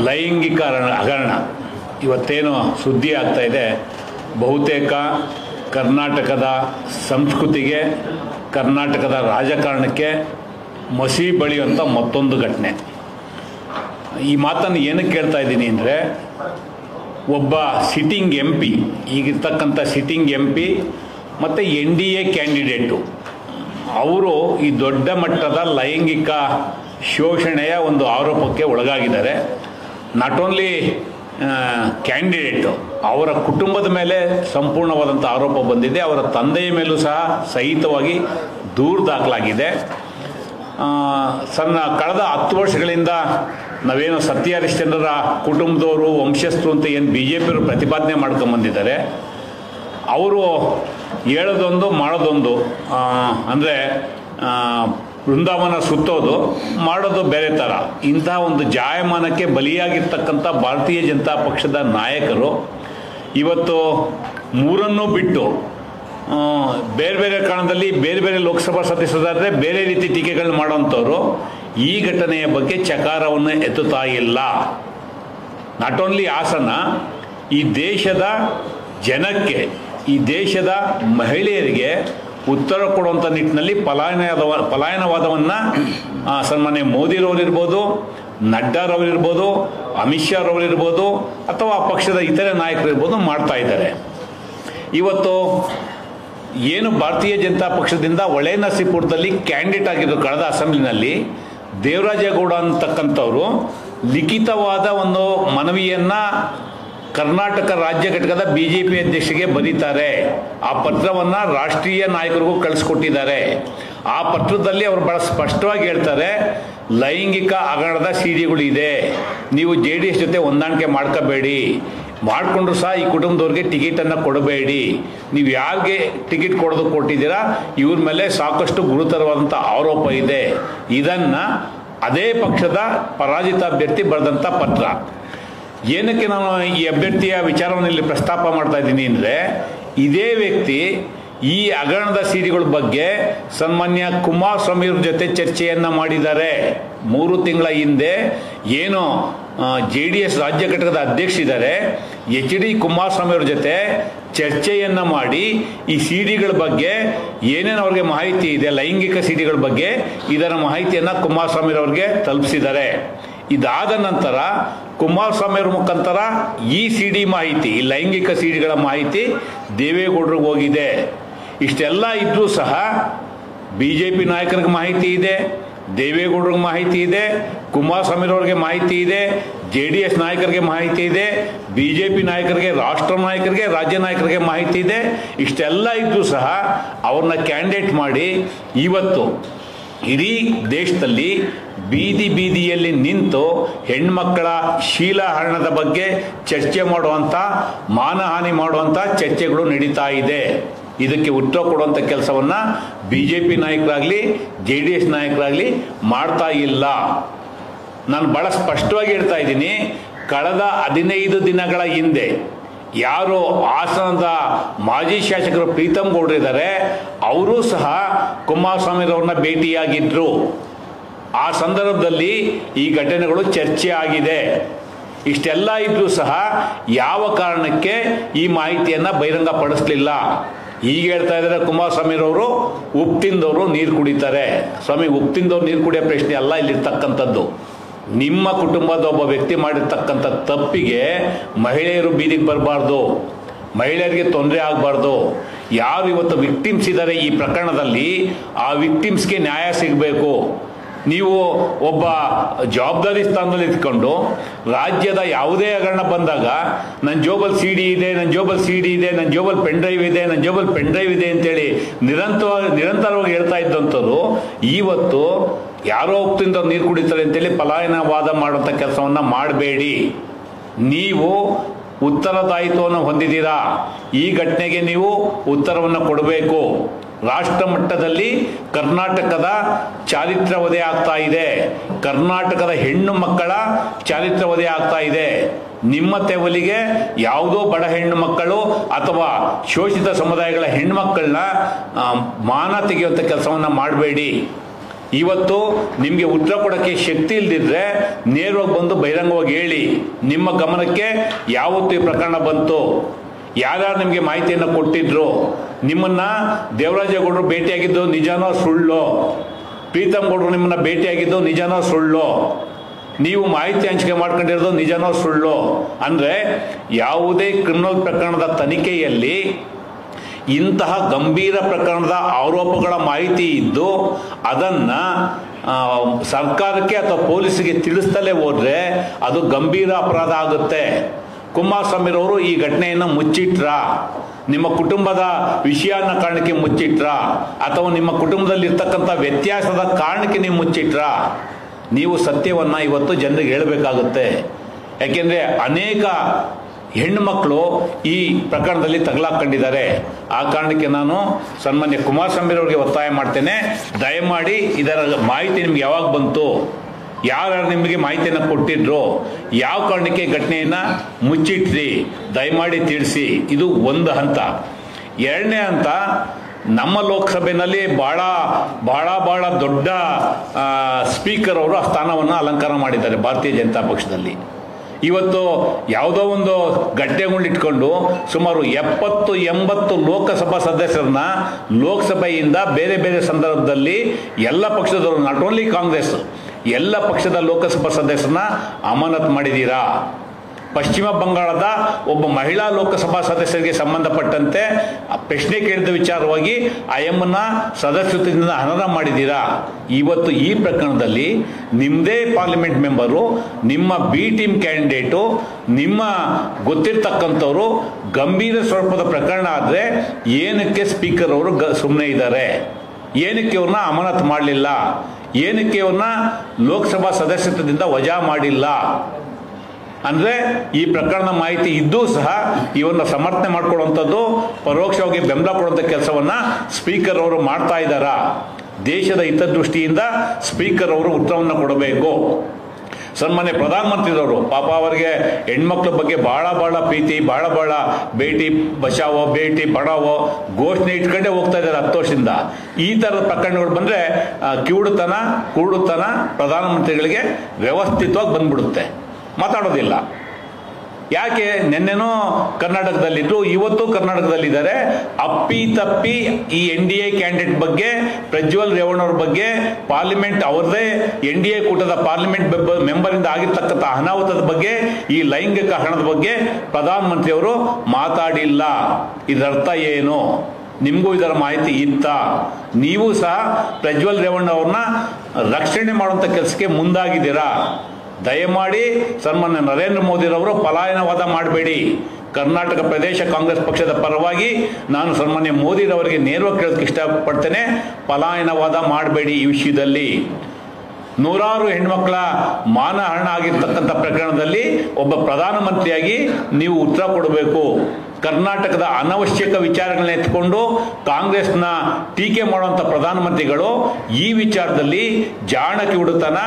ಲೈಂಗಿಕ ಹರಣ- ಹಗರಣ ಇವತ್ತೇನು ಸುದ್ದಿ ಆಗ್ತಾ ಇದೆ ಬಹುತೇಕ ಕರ್ನಾಟಕದ ಸಂಸ್ಕೃತಿಗೆ ಕರ್ನಾಟಕದ ರಾಜಕಾರಣಕ್ಕೆ ಮಸಿ ಬಳಿಯುವಂಥ ಮತ್ತೊಂದು ಘಟನೆ ಈ ಮಾತನ್ನು ಏನಕ್ಕೆ ಕೇಳ್ತಾ ಇದ್ದೀನಿ ಅಂದರೆ ಒಬ್ಬ ಸಿಟ್ಟಿಂಗ್ ಎಂ ಪಿ ಈಗಿರ್ತಕ್ಕಂಥ ಸಿಟ್ಟಿಂಗ್ ಎಂ ಪಿ ಮತ್ತು ಎನ್ ಡಿ ಎ ಕ್ಯಾಂಡಿಡೇಟು ಅವರು ಈ ದೊಡ್ಡ ಮಟ್ಟದ ಲೈಂಗಿಕ ಶೋಷಣೆಯ ಒಂದು ಆರೋಪಕ್ಕೆ ಒಳಗಾಗಿದ್ದಾರೆ ನಾಟ್ ಓನ್ಲಿ ಕ್ಯಾಂಡಿಡೇಟು ಅವರ ಕುಟುಂಬದ ಮೇಲೆ ಸಂಪೂರ್ಣವಾದಂಥ ಆರೋಪ ಬಂದಿದೆ ಅವರ ತಂದೆಯ ಮೇಲೂ ಸಹ ಸಹಿತವಾಗಿ ದೂರು ದಾಖಲಾಗಿದೆ ಆ, ಸಣ್ಣ ಕಳೆದ ಹತ್ತು ವರ್ಷಗಳಿಂದ ನಾವೇನು ಸತ್ಯ ಹರಿಶ್ಚಂದ್ರರ ಕುಟುಂಬದವರು ವಂಶಸ್ಥರು ಅಂತ ಏನು ಬಿ ಜೆ ಪಿಯವರು ಪ್ರತಿಪಾದನೆ ಮಾಡ್ಕೊಂಬಂದಿದ್ದಾರೆ ಅವರು ಹೇಳೋದೊಂದು ಮಾಡೋದೊಂದು ಅಂದರೆ ವೃಂದಾವನ ಸುತ್ತೋದು ಮಾಡೋದು ಬೇರೆ ಥರ ಇಂತಹ ಒಂದು ಜಾಯಮಾನಕ್ಕೆ ಬಲಿಯಾಗಿರ್ತಕ್ಕಂಥ ಭಾರತೀಯ ಜನತಾ ಪಕ್ಷದ ನಾಯಕರು ಇವತ್ತು ಮೂರನ್ನೂ ಬಿಟ್ಟು ಆ, ಬೇರೆ ಬೇರೆ ಕಾರಣದಲ್ಲಿ ಬೇರೆ ಬೇರೆ ಲೋಕಸಭಾ ಸದಸ್ಯರಾದರೆ ಬೇರೆ ರೀತಿ ಟೀಕೆಗಳನ್ನ ಮಾಡೋಂಥವ್ರು ಈ ಘಟನೆಯ ಬಗ್ಗೆ ಚಕಾರವನ್ನು ಎತ್ತುತ್ತಾ ಇಲ್ಲ ನಾಟ್ ಓನ್ಲಿ ಹಾಸನ ಈ ದೇಶದ ಜನಕ್ಕೆ ಈ ದೇಶದ ಮಹಿಳೆಯರಿಗೆ ಉತ್ತರ ಕೊಡುವಂಥ ನಿಟ್ಟಿನಲ್ಲಿ ಪಲಾಯನವಾದ ಪಲಾಯನವಾದವನ್ನು ಸನ್ಮಾನ್ಯ ಮೋದಿರವರಿರ್ಬೋದು ನಡ್ಡಾರವರಿರ್ಬೋದು ಅಮಿತ್ ಶಾ ರವರಿರ್ಬೋದು ಅಥವಾ ಆ ಪಕ್ಷದ ಇತರೆ ನಾಯಕರಿರ್ಬೋದು ಮಾಡ್ತಾ ಇದ್ದಾರೆ ಇವತ್ತು ಏನು ಭಾರತೀಯ ಜನತಾ ಪಕ್ಷದಿಂದ ಒಳೆ ನರಸೀಪುರದಲ್ಲಿ ಕ್ಯಾಂಡಿಡೇಟ್ ಆಗಿದ್ರು ಕಳೆದ ಅಸೆಂಬ್ಲಿನಲ್ಲಿ ದೇವರಾಜೇಗೌಡ ಅಂತಕ್ಕಂಥವ್ರು ಲಿಖಿತವಾದ ಒಂದು ಮನವಿಯನ್ನ ಕರ್ನಾಟಕ ರಾಜ್ಯ ಘಟಕದ ಬಿ ಜೆ ಪಿ ಅಧ್ಯಕ್ಷರಿಗೆ ಬರೀತಾರೆ ಆ ಪತ್ರವನ್ನ ರಾಷ್ಟ್ರೀಯ ನಾಯಕರಿಗೂ ಕಳಿಸ್ಕೊಟ್ಟಿದ್ದಾರೆ ಆ ಪತ್ರದಲ್ಲಿ ಅವರು ಬಹಳ ಸ್ಪಷ್ಟವಾಗಿ ಹೇಳ್ತಾರೆ ಲೈಂಗಿಕ ಹಗರಣದ ಸಿಡಿಗಳು ಇದೆ ನೀವು ಜೆ ಡಿ ಎಸ್ ಜೊತೆ ಹೊಂದಾಣಿಕೆ ಮಾಡ್ಕೋಬೇಡಿ ಮಾಡಿಕೊಂಡ್ರು ಸಹ ಈ ಕುಟುಂಬದವ್ರಿಗೆ ಟಿಕೆಟನ್ನು ಕೊಡಬೇಡಿ ನೀವು ಯಾರಿಗೆ ಟಿಕೆಟ್ ಕೊಡೋದು ಕೊಟ್ಟಿದ್ದೀರಾ ಇವ್ರ ಮೇಲೆ ಸಾಕಷ್ಟು ಗುರುತರವಾದಂಥ ಆರೋಪ ಇದೆ ಇದನ್ನು ಅದೇ ಪಕ್ಷದ ಪರಾಜಿತ ಅಭ್ಯರ್ಥಿ ಬರೆದಂಥ ಪತ್ರ ಏನಕ್ಕೆ ನಾನು ಈ ಅಭ್ಯರ್ಥಿಯ ವಿಚಾರವನ್ನು ಇಲ್ಲಿ ಪ್ರಸ್ತಾಪ ಮಾಡ್ತಾ ಇದ್ದೀನಿ ಅಂದರೆ ಇದೇ ವ್ಯಕ್ತಿ ಈ ಹಗರಣದ ಸಿಡಿಗಳ ಬಗ್ಗೆ ಸನ್ಮಾನ್ಯ ಕುಮಾರಸ್ವಾಮಿಯವ್ರ ಜೊತೆ ಚರ್ಚೆಯನ್ನ ಮಾಡಿದ್ದಾರೆ ಮೂರು ತಿಂಗಳ ಹಿಂದೆ ಏನು ಜೆ ಡಿ ಎಸ್ ರಾಜ್ಯ ಘಟಕದ ಅಧ್ಯಕ್ಷರಿದ್ದಾರೆ ಎಚ್ ಡಿ ಕುಮಾರಸ್ವಾಮಿಯವ್ರ ಜೊತೆ ಚರ್ಚೆಯನ್ನ ಮಾಡಿ ಈ ಸಿಡಿಗಳ ಬಗ್ಗೆ ಏನೇನು ಅವ್ರಿಗೆ ಮಾಹಿತಿ ಇದೆ ಲೈಂಗಿಕ ಸಿಡಿಗಳ ಬಗ್ಗೆ ಇದರ ಮಾಹಿತಿಯನ್ನ ಕುಮಾರಸ್ವಾಮಿರವ್ರಿಗೆ ತಲುಪಿಸಿದ್ದಾರೆ ಇದಾದ ನಂತರ ಕುಮಾರಸ್ವಾಮಿಯವ್ರ ಮುಖಾಂತರ ಈ ಸಿ ಡಿ ಮಾಹಿತಿ ಈ ಲೈಂಗಿಕ ಸಿಡಿಗಳ ಮಾಹಿತಿ ದೇವೇಗೌಡರಿಗೆ ಹೋಗಿದೆ ಇಷ್ಟೆಲ್ಲ ಇದ್ರೂ ಸಹ ಬಿ ಜೆ ಪಿ ನಾಯಕರಿಗೆ ಮಾಹಿತಿ ಇದೆ ದೇವೇಗೌಡರಿಗೆ ಮಾಹಿತಿ ಇದೆ ಕುಮಾರಸ್ವಾಮಿರವ್ರಿಗೆ ಮಾಹಿತಿ ಇದೆ ಜೆ ಡಿ ಎಸ್ ನಾಯಕರಿಗೆ ಮಾಹಿತಿ ಇದೆ ಬಿ ಜೆ ಪಿ ನಾಯಕರಿಗೆ ರಾಷ್ಟ್ರ ನಾಯಕರಿಗೆ ರಾಜ್ಯ ನಾಯಕರಿಗೆ ಮಾಹಿತಿ ಇದೆ ಇಷ್ಟೆಲ್ಲ ಇದ್ರೂ ಸಹ ಅವ್ರನ್ನ ಕ್ಯಾಂಡಿಡೇಟ್ ಮಾಡಿ ಇವತ್ತು ಇಡೀ ದೇಶದಲ್ಲಿ ಬೀದಿ ಬೀದಿಯಲ್ಲಿ ನಿಂತು ಹೆಣ್ಮಕ್ಕಳ ಶೀಲಹರಣದ ಬಗ್ಗೆ ಚರ್ಚೆ ಮಾಡುವಂಥ ಮಾನಹಾನಿ ಮಾಡುವಂಥ ಚರ್ಚೆಗಳು ನಡೀತಾ ಇದೆ ಇದಕ್ಕೆ ಉತ್ತರ ಕೊಡುವಂಥ ಕೆಲಸವನ್ನ ಬಿ ಜೆ ಪಿ ನಾಯಕರಾಗಲಿ ಜೆ ಡಿ ಎಸ್ ನಾಯಕರಾಗಲಿ ಮಾಡ್ತಾ ಇಲ್ಲ ನಾನು ಬಹಳ ಸ್ಪಷ್ಟವಾಗಿ ಹೇಳ್ತಾ ಇದ್ದೀನಿ ಕಳೆದ ಹದಿನೈದು ದಿನಗಳ ಹಿಂದೆ ಯಾರು ಹಾಸನದ ಮಾಜಿ ಶಾಸಕರು ಪ್ರೀತಮ್ ಗೌಡ್ರಿದ್ದಾರೆ ಅವರು ಸಹ ಕುಮಾರಸ್ವಾಮಿರವ್ರನ್ನ ಭೇಟಿಯಾಗಿದ್ರು ಆ ಸಂದರ್ಭದಲ್ಲಿ ಈ ಘಟನೆಗಳು ಚರ್ಚೆ ಆಗಿದೆ ಇಷ್ಟೆಲ್ಲ ಇದ್ರೂ ಸಹ ಯಾವ ಕಾರಣಕ್ಕೆ ಈ ಮಾಹಿತಿಯನ್ನ ಬಹಿರಂಗ ಪಡಿಸ್ಲಿಲ್ಲ ಈಗ ಹೇಳ್ತಾ ಇದ್ದಾರೆ ಕುಮಾರಸ್ವಾಮಿರವರು ಉಪ್ಪು ತಿಂದವರು ನೀರು ಕುಡಿತಾರೆ ಸ್ವಾಮಿ ಉಪ್ಪು ತಿಂದವ್ರು ನೀರು ಕುಡಿಯೋ ಪ್ರಶ್ನೆ ಅಲ್ಲ ಇಲ್ಲಿರ್ತಕ್ಕಂಥದ್ದು ನಿಮ್ಮ ಕುಟುಂಬದ ಒಬ್ಬ ವ್ಯಕ್ತಿ ಮಾಡಿರ್ತಕ್ಕಂಥ ತಪ್ಪಿಗೆ ಮಹಿಳೆಯರು ಬೀದಿಗೆ ಬರಬಾರ್ದು ಮಹಿಳೆಯರಿಗೆ ತೊಂದರೆ ಆಗಬಾರ್ದು ಯಾರು ಇವತ್ತು ವಿಕ್ಟಿಮ್ಸ್ ಇದ್ದಾರೆ ಈ ಪ್ರಕರಣದಲ್ಲಿ ಆ ವಿಕ್ಟಿಮ್ಸ್ಗೆ ನ್ಯಾಯ ಸಿಗಬೇಕು ನೀವು ಒಬ್ಬ ಜವಾಬ್ದಾರಿ ಸ್ಥಾನದಲ್ಲಿ ಇಟ್ಕೊಂಡು ರಾಜ್ಯದ ಯಾವುದೇ ಹಗರಣ ಬಂದಾಗ ನನ್ನ ಜೋಬಲ್ ಸಿ ಡಿ ಇದೆ ನನ್ನ ಜೋಬಲ್ ಸಿ ಡಿ ಇದೆ ನನ್ನ ಜೋಬಲ್ ಪೆನ್ ಡ್ರೈವ್ ಇದೆ ನನ್ನ ಜೋಬಲ್ ಪೆನ್ ಡ್ರೈವ್ ಇದೆ ಅಂತೇಳಿ ನಿರಂತರವಾಗಿ ನಿರಂತರವಾಗಿ ಹೇಳ್ತಾ ಇದ್ದಂಥವ್ರು ಇವತ್ತು ಯಾರೋ ಒಪ್ತಿಂದ ನೀರು ಕುಡಿತಾರೆ ಅಂತೇಳಿ ಪಲಾಯನವಾದ ಮಾಡುವಂಥ ಕೆಲಸವನ್ನ ಮಾಡಬೇಡಿ ನೀವು ಉತ್ತರದಾಯಿತ್ವವನ್ನು ಹೊಂದಿದ್ದೀರಾ ಈ ಘಟನೆಗೆ ನೀವು ಉತ್ತರವನ್ನು ಕೊಡಬೇಕು ರಾಷ್ಟ್ರ ಮಟ್ಟದಲ್ಲಿ ಕರ್ನಾಟಕದ ಚಾರಿತ್ರ್ಯ ವಧೆ ಆಗ್ತಾ ಇದೆ ಕರ್ನಾಟಕದ ಹೆಣ್ಣು ಮಕ್ಕಳ ಚಾರಿತ್ರ್ಯ ವಧೆ ಆಗ್ತಾ ಇದೆ ನಿಮ್ಮ ತೆವಲಿಗೆ ಯಾವುದೋ ಬಡ ಹೆಣ್ಣು ಮಕ್ಕಳು ಅಥವಾ ಶೋಷಿತ ಸಮುದಾಯಗಳ ಹೆಣ್ಮಕ್ಕಳನ್ನ ಆ, ಮಾನ ತೆಗೆಯುವಂಥ ಕೆಲಸವನ್ನ ಮಾಡಬೇಡಿ ಇವತ್ತು ನಿಮಗೆ ಉತ್ತರ ಕೊಡೋಕ್ಕೆ ಶಕ್ತಿ ಇಲ್ದಿದ್ರೆ ನೇರವಾಗಿ ಬಂದು ಬಹಿರಂಗವಾಗಿ ಹೇಳಿ ನಿಮ್ಮ ಗಮನಕ್ಕೆ ಯಾವತ್ತು ಈ ಪ್ರಕರಣ ಬಂತು ಯಾರ್ಯಾರು ನಿಮಗೆ ಮಾಹಿತಿಯನ್ನು ಕೊಟ್ಟಿದ್ರು ನಿಮ್ಮನ್ನ ದೇವರಾಜೇಗೌಡರು ಭೇಟಿಯಾಗಿದ್ದು ನಿಜಾನೋ ಸುಳ್ಳು ಪ್ರೀತಮ್ ಗೌಡರು ನಿಮ್ಮನ್ನ ಭೇಟಿಯಾಗಿದ್ದು ನಿಜಾನೋ ಸುಳ್ಳು ನೀವು ಮಾಹಿತಿ ಹಂಚಿಕೆ ಮಾಡ್ಕೊಂಡಿರೋದು ನಿಜನೋ ಸುಳ್ಳು ಅಂದರೆ ಯಾವುದೇ ಕ್ರಿಮಿನಲ್ ಪ್ರಕರಣದ ತನಿಖೆಯಲ್ಲಿ ಇಂತಹ ಗಂಭೀರ ಪ್ರಕರಣದ ಆರೋಪಗಳ ಮಾಹಿತಿ ಇದ್ದು ಅದನ್ನು ಸರ್ಕಾರಕ್ಕೆ ಅಥವಾ ಪೊಲೀಸರಿಗೆ ತಿಳಿಸ್ತಲೇ ಹೋದ್ರೆ ಅದು ಗಂಭೀರ ಅಪರಾಧ ಆಗುತ್ತೆ ಕುಮಾರಸ್ವಾಮಿರವರು ಈ ಘಟನೆಯನ್ನು ಮುಚ್ಚಿಟ್ರ ನಿಮ್ಮ ಕುಟುಂಬದ ವಿಷಯ ಅನ್ನೋ ಕಾರಣಕ್ಕೆ ಮುಚ್ಚಿಟ್ರ ಅಥವಾ ನಿಮ್ಮ ಕುಟುಂಬದಲ್ಲಿ ಇರ್ತಕ್ಕಂಥ ವ್ಯತ್ಯಾಸದ ಕಾರಣಕ್ಕೆ ನೀವು ಮುಚ್ಚಿಟ್ರ ನೀವು ಸತ್ಯವನ್ನ ಇವತ್ತು ಜನರಿಗೆ ಹೇಳಬೇಕಾಗುತ್ತೆ ಯಾಕೆಂದ್ರೆ ಅನೇಕ ಹೆಣ್ಣು ಮಕ್ಕಳು ಈ ಪ್ರಕರಣದಲ್ಲಿ ತಗಲಾಕೊಂಡಿದ್ದಾರೆ ಆ ಕಾರಣಕ್ಕೆ ನಾನು ಸನ್ಮಾನ್ಯ ಕುಮಾರಸ್ವಾಮಿರವರಿಗೆ ಒತ್ತಾಯ ಮಾಡ್ತೇನೆ ದಯಮಾಡಿ ಇದರ ಮಾಹಿತಿ ನಿಮ್ಗೆ ಯಾವಾಗ ಬಂತು ಯಾರ್ಯಾರು ನಿಮಗೆ ಮಾಹಿತಿಯನ್ನು ಕೊಟ್ಟಿದ್ರು ಯಾವ ಕಾರಣಕ್ಕೆ ಘಟನೆಯನ್ನ ಮುಚ್ಚಿಟ್ರಿ ದಯಮಾಡಿ ತಿಳಿಸಿ ಇದು ಒಂದು ಹಂತ ಎರಡನೇ ಹಂತ ನಮ್ಮ ಲೋಕಸಭೆಯಲ್ಲಿ ಬಹಳ ಬಹಳ ಬಹಳ ದೊಡ್ಡ ಸ್ಪೀಕರ್ ಅವರು ಆ ಸ್ಥಾನವನ್ನು ಅಲಂಕಾರ ಮಾಡಿದ್ದಾರೆ ಭಾರತೀಯ ಜನತಾ ಪಕ್ಷದಲ್ಲಿ ಇವತ್ತು ಯಾವುದೋ ಒಂದು ಗಟ್ಟೆಗೊಂಡಿಟ್ಕೊಂಡು ಸುಮಾರು ಎಪ್ಪತ್ತು ಎಂಬತ್ತು ಲೋಕಸಭಾ ಸದಸ್ಯರನ್ನ ಲೋಕಸಭೆಯಿಂದ ಬೇರೆ ಬೇರೆ ಸಂದರ್ಭದಲ್ಲಿ ಎಲ್ಲ ಪಕ್ಷದವರು ನಾಟ್ ಓನ್ಲಿ ಕಾಂಗ್ರೆಸ್ ಎಲ್ಲ ಪಕ್ಷದ ಲೋಕಸಭಾ ಸದಸ್ಯರನ್ನ ಅಮಾನತ್ ಮಾಡಿದ್ದೀರಾ ಪಶ್ಚಿಮ ಬಂಗಾಳದ ಒಬ್ಬ ಮಹಿಳಾ ಲೋಕಸಭಾ ಸದಸ್ಯರಿಗೆ ಸಂಬಂಧಪಟ್ಟಂತೆ ಆ ಪ್ರಶ್ನೆ ಕೇಳಿದ ವಿಚಾರವಾಗಿ ಆ ಎಮ್ಮನ್ನ ಸದಸ್ಯತ್ವದಿಂದ ಅನರ್ಹ ಮಾಡಿದ್ದೀರಾ ಇವತ್ತು ಈ ಪ್ರಕರಣದಲ್ಲಿ ನಿಮ್ಮದೇ ಪಾರ್ಲಿಮೆಂಟ್ ಮೆಂಬರು ನಿಮ್ಮ ಬಿ ಟೀಮ್ ಕ್ಯಾಂಡಿಡೇಟು ನಿಮ್ಮ ಗೊತ್ತಿರ್ತಕ್ಕಂಥವ್ರು ಗಂಭೀರ ಸ್ವರೂಪದ ಪ್ರಕರಣ ಆದರೆ ಏನಕ್ಕೆ ಸ್ಪೀಕರ್ ಅವರು ಗ ಸುಮ್ಮನೆ ಇದ್ದಾರೆ ಏನಕ್ಕೆ ಅವ್ರನ್ನ ಅಮಾನತ್ ಮಾಡಲಿಲ್ಲ ಏನಕ್ಕೆ ಅವ್ರನ್ನ ಲೋಕಸಭಾ ಸದಸ್ಯತ್ವದಿಂದ ವಜಾ ಮಾಡಿಲ್ಲ ಅಂದ್ರೆ ಈ ಪ್ರಕರಣ ಮಾಹಿತಿ ಇದ್ದೂ ಸಹ ಇವನ್ನ ಸಮರ್ಥನೆ ಮಾಡ್ಕೊಳ್ಳುವಂಥದ್ದು ಪರೋಕ್ಷವಾಗಿ ಬೆಂಬಲ ಕೊಡುವಂಥ ಕೆಲಸವನ್ನ ಸ್ಪೀಕರ್ ಅವರು ಮಾಡ್ತಾ ಇದ್ದಾರಾ ದೇಶದ ಹಿತದೃಷ್ಟಿಯಿಂದ ಸ್ಪೀಕರ್ ಅವರು ಉತ್ತರವನ್ನು ಕೊಡಬೇಕು ಸನ್ಮಾನ್ಯ ಪ್ರಧಾನಮಂತ್ರಿದವರು ಪಾಪ ಅವರಿಗೆ ಹೆಣ್ಮಕ್ಳ ಬಗ್ಗೆ ಬಹಳ ಬಹಳ ಪ್ರೀತಿ ಬಹಳ ಬಹಳ ಬೇಟಿ ಬಚಾವೋ ಬೇಟಿ ಬಡಾವೋ ಘೋಷಣೆ ಇಟ್ಕೊಂಡೇ ಹೋಗ್ತಾ ಇದ್ದಾರೆ ಹತ್ತು ವರ್ಷದಿಂದ ಈ ಥರದ ಪ್ರಕರಣಗಳು ಬಂದರೆ ಕಿವುಡುತನ ಕುರುಡುತನ ಪ್ರಧಾನಮಂತ್ರಿಗಳಿಗೆ ವ್ಯವಸ್ಥಿತವಾಗಿ ಬಂದ್ಬಿಡುತ್ತೆ ಮಾತಾಡೋದಿಲ್ಲ ಯಾಕೆ ನಿನ್ನೆನೋ ಕರ್ನಾಟಕದಲ್ಲಿದ್ರು ಇವತ್ತು ಕರ್ನಾಟಕದಲ್ಲಿದ್ದಾರೆ ಅಪ್ಪಿ ತಪ್ಪಿ ಈ ಎನ್ ಡಿ ಎ ಕ್ಯಾಂಡಿಡೇಟ್ ಬಗ್ಗೆ ಪ್ರಜ್ವಲ್ ರೇವಣ್ಣವ್ರ ಬಗ್ಗೆ ಪಾರ್ಲಿಮೆಂಟ್ ಅವ್ರದೇ ಎನ್ ಡಿ ಎ ಕೂಟದ ಪಾರ್ಲಿಮೆಂಟ್ ಮೆಂಬರ್ ಇಂದ ಆಗಿರ್ತಕ್ಕಂಥ ಅನಾಹುತದ ಬಗ್ಗೆ ಈ ಲೈಂಗಿಕ ಹಣದ ಬಗ್ಗೆ ಪ್ರಧಾನಮಂತ್ರಿಯವರು ಮಾತಾಡಿಲ್ಲ ಇದರರ್ಥ ಏನು ನಿಮಗೂ ಇದರ ಮಾಹಿತಿ ಇತ್ತ ನೀವು ಸಹ ಪ್ರಜ್ವಲ್ ರೇವಣ್ಣ ಅವ್ರನ್ನ ರಕ್ಷಣೆ ಮಾಡುವಂಥ ಕೆಲಸಕ್ಕೆ ಮುಂದಾಗಿದ್ದೀರಾ ದಯಮಾಡಿ ಸನ್ಮಾನ್ಯ ನರೇಂದ್ರ ಮೋದಿರವರು ಪಲಾಯನವಾದ ಮಾಡಬೇಡಿ ಕರ್ನಾಟಕ ಪ್ರದೇಶ ಕಾಂಗ್ರೆಸ್ ಪಕ್ಷದ ಪರವಾಗಿ ನಾನು ಸನ್ಮಾನ್ಯ ಮೋದಿರವರಿಗೆ ನೇರವಾಗಿ ಕೇಳೋದಕ್ಕೆ ಇಷ್ಟಪಡ್ತೇನೆ ಪಲಾಯನವಾದ ಮಾಡಬೇಡಿ ಈ ವಿಷಯದಲ್ಲಿ ನೂರಾರು ಹೆಣ್ಮಕ್ಳ ಮಾನಹರಣ ಆಗಿರ್ತಕ್ಕಂಥ ಪ್ರಕರಣದಲ್ಲಿ ಒಬ್ಬ ಪ್ರಧಾನಮಂತ್ರಿಯಾಗಿ ನೀವು ಉತ್ತರ ಕೊಡಬೇಕು ಕರ್ನಾಟಕದ ಅನವಶ್ಯಕ ವಿಚಾರಗಳನ್ನ ಎತ್ಕೊಂಡು ಕಾಂಗ್ರೆಸ್ನ ಟೀಕೆ ಮಾಡುವಂಥ ಪ್ರಧಾನಮಂತ್ರಿಗಳು ಈ ವಿಚಾರದಲ್ಲಿ ಜಾಣಕಿ ಹುಡುತನ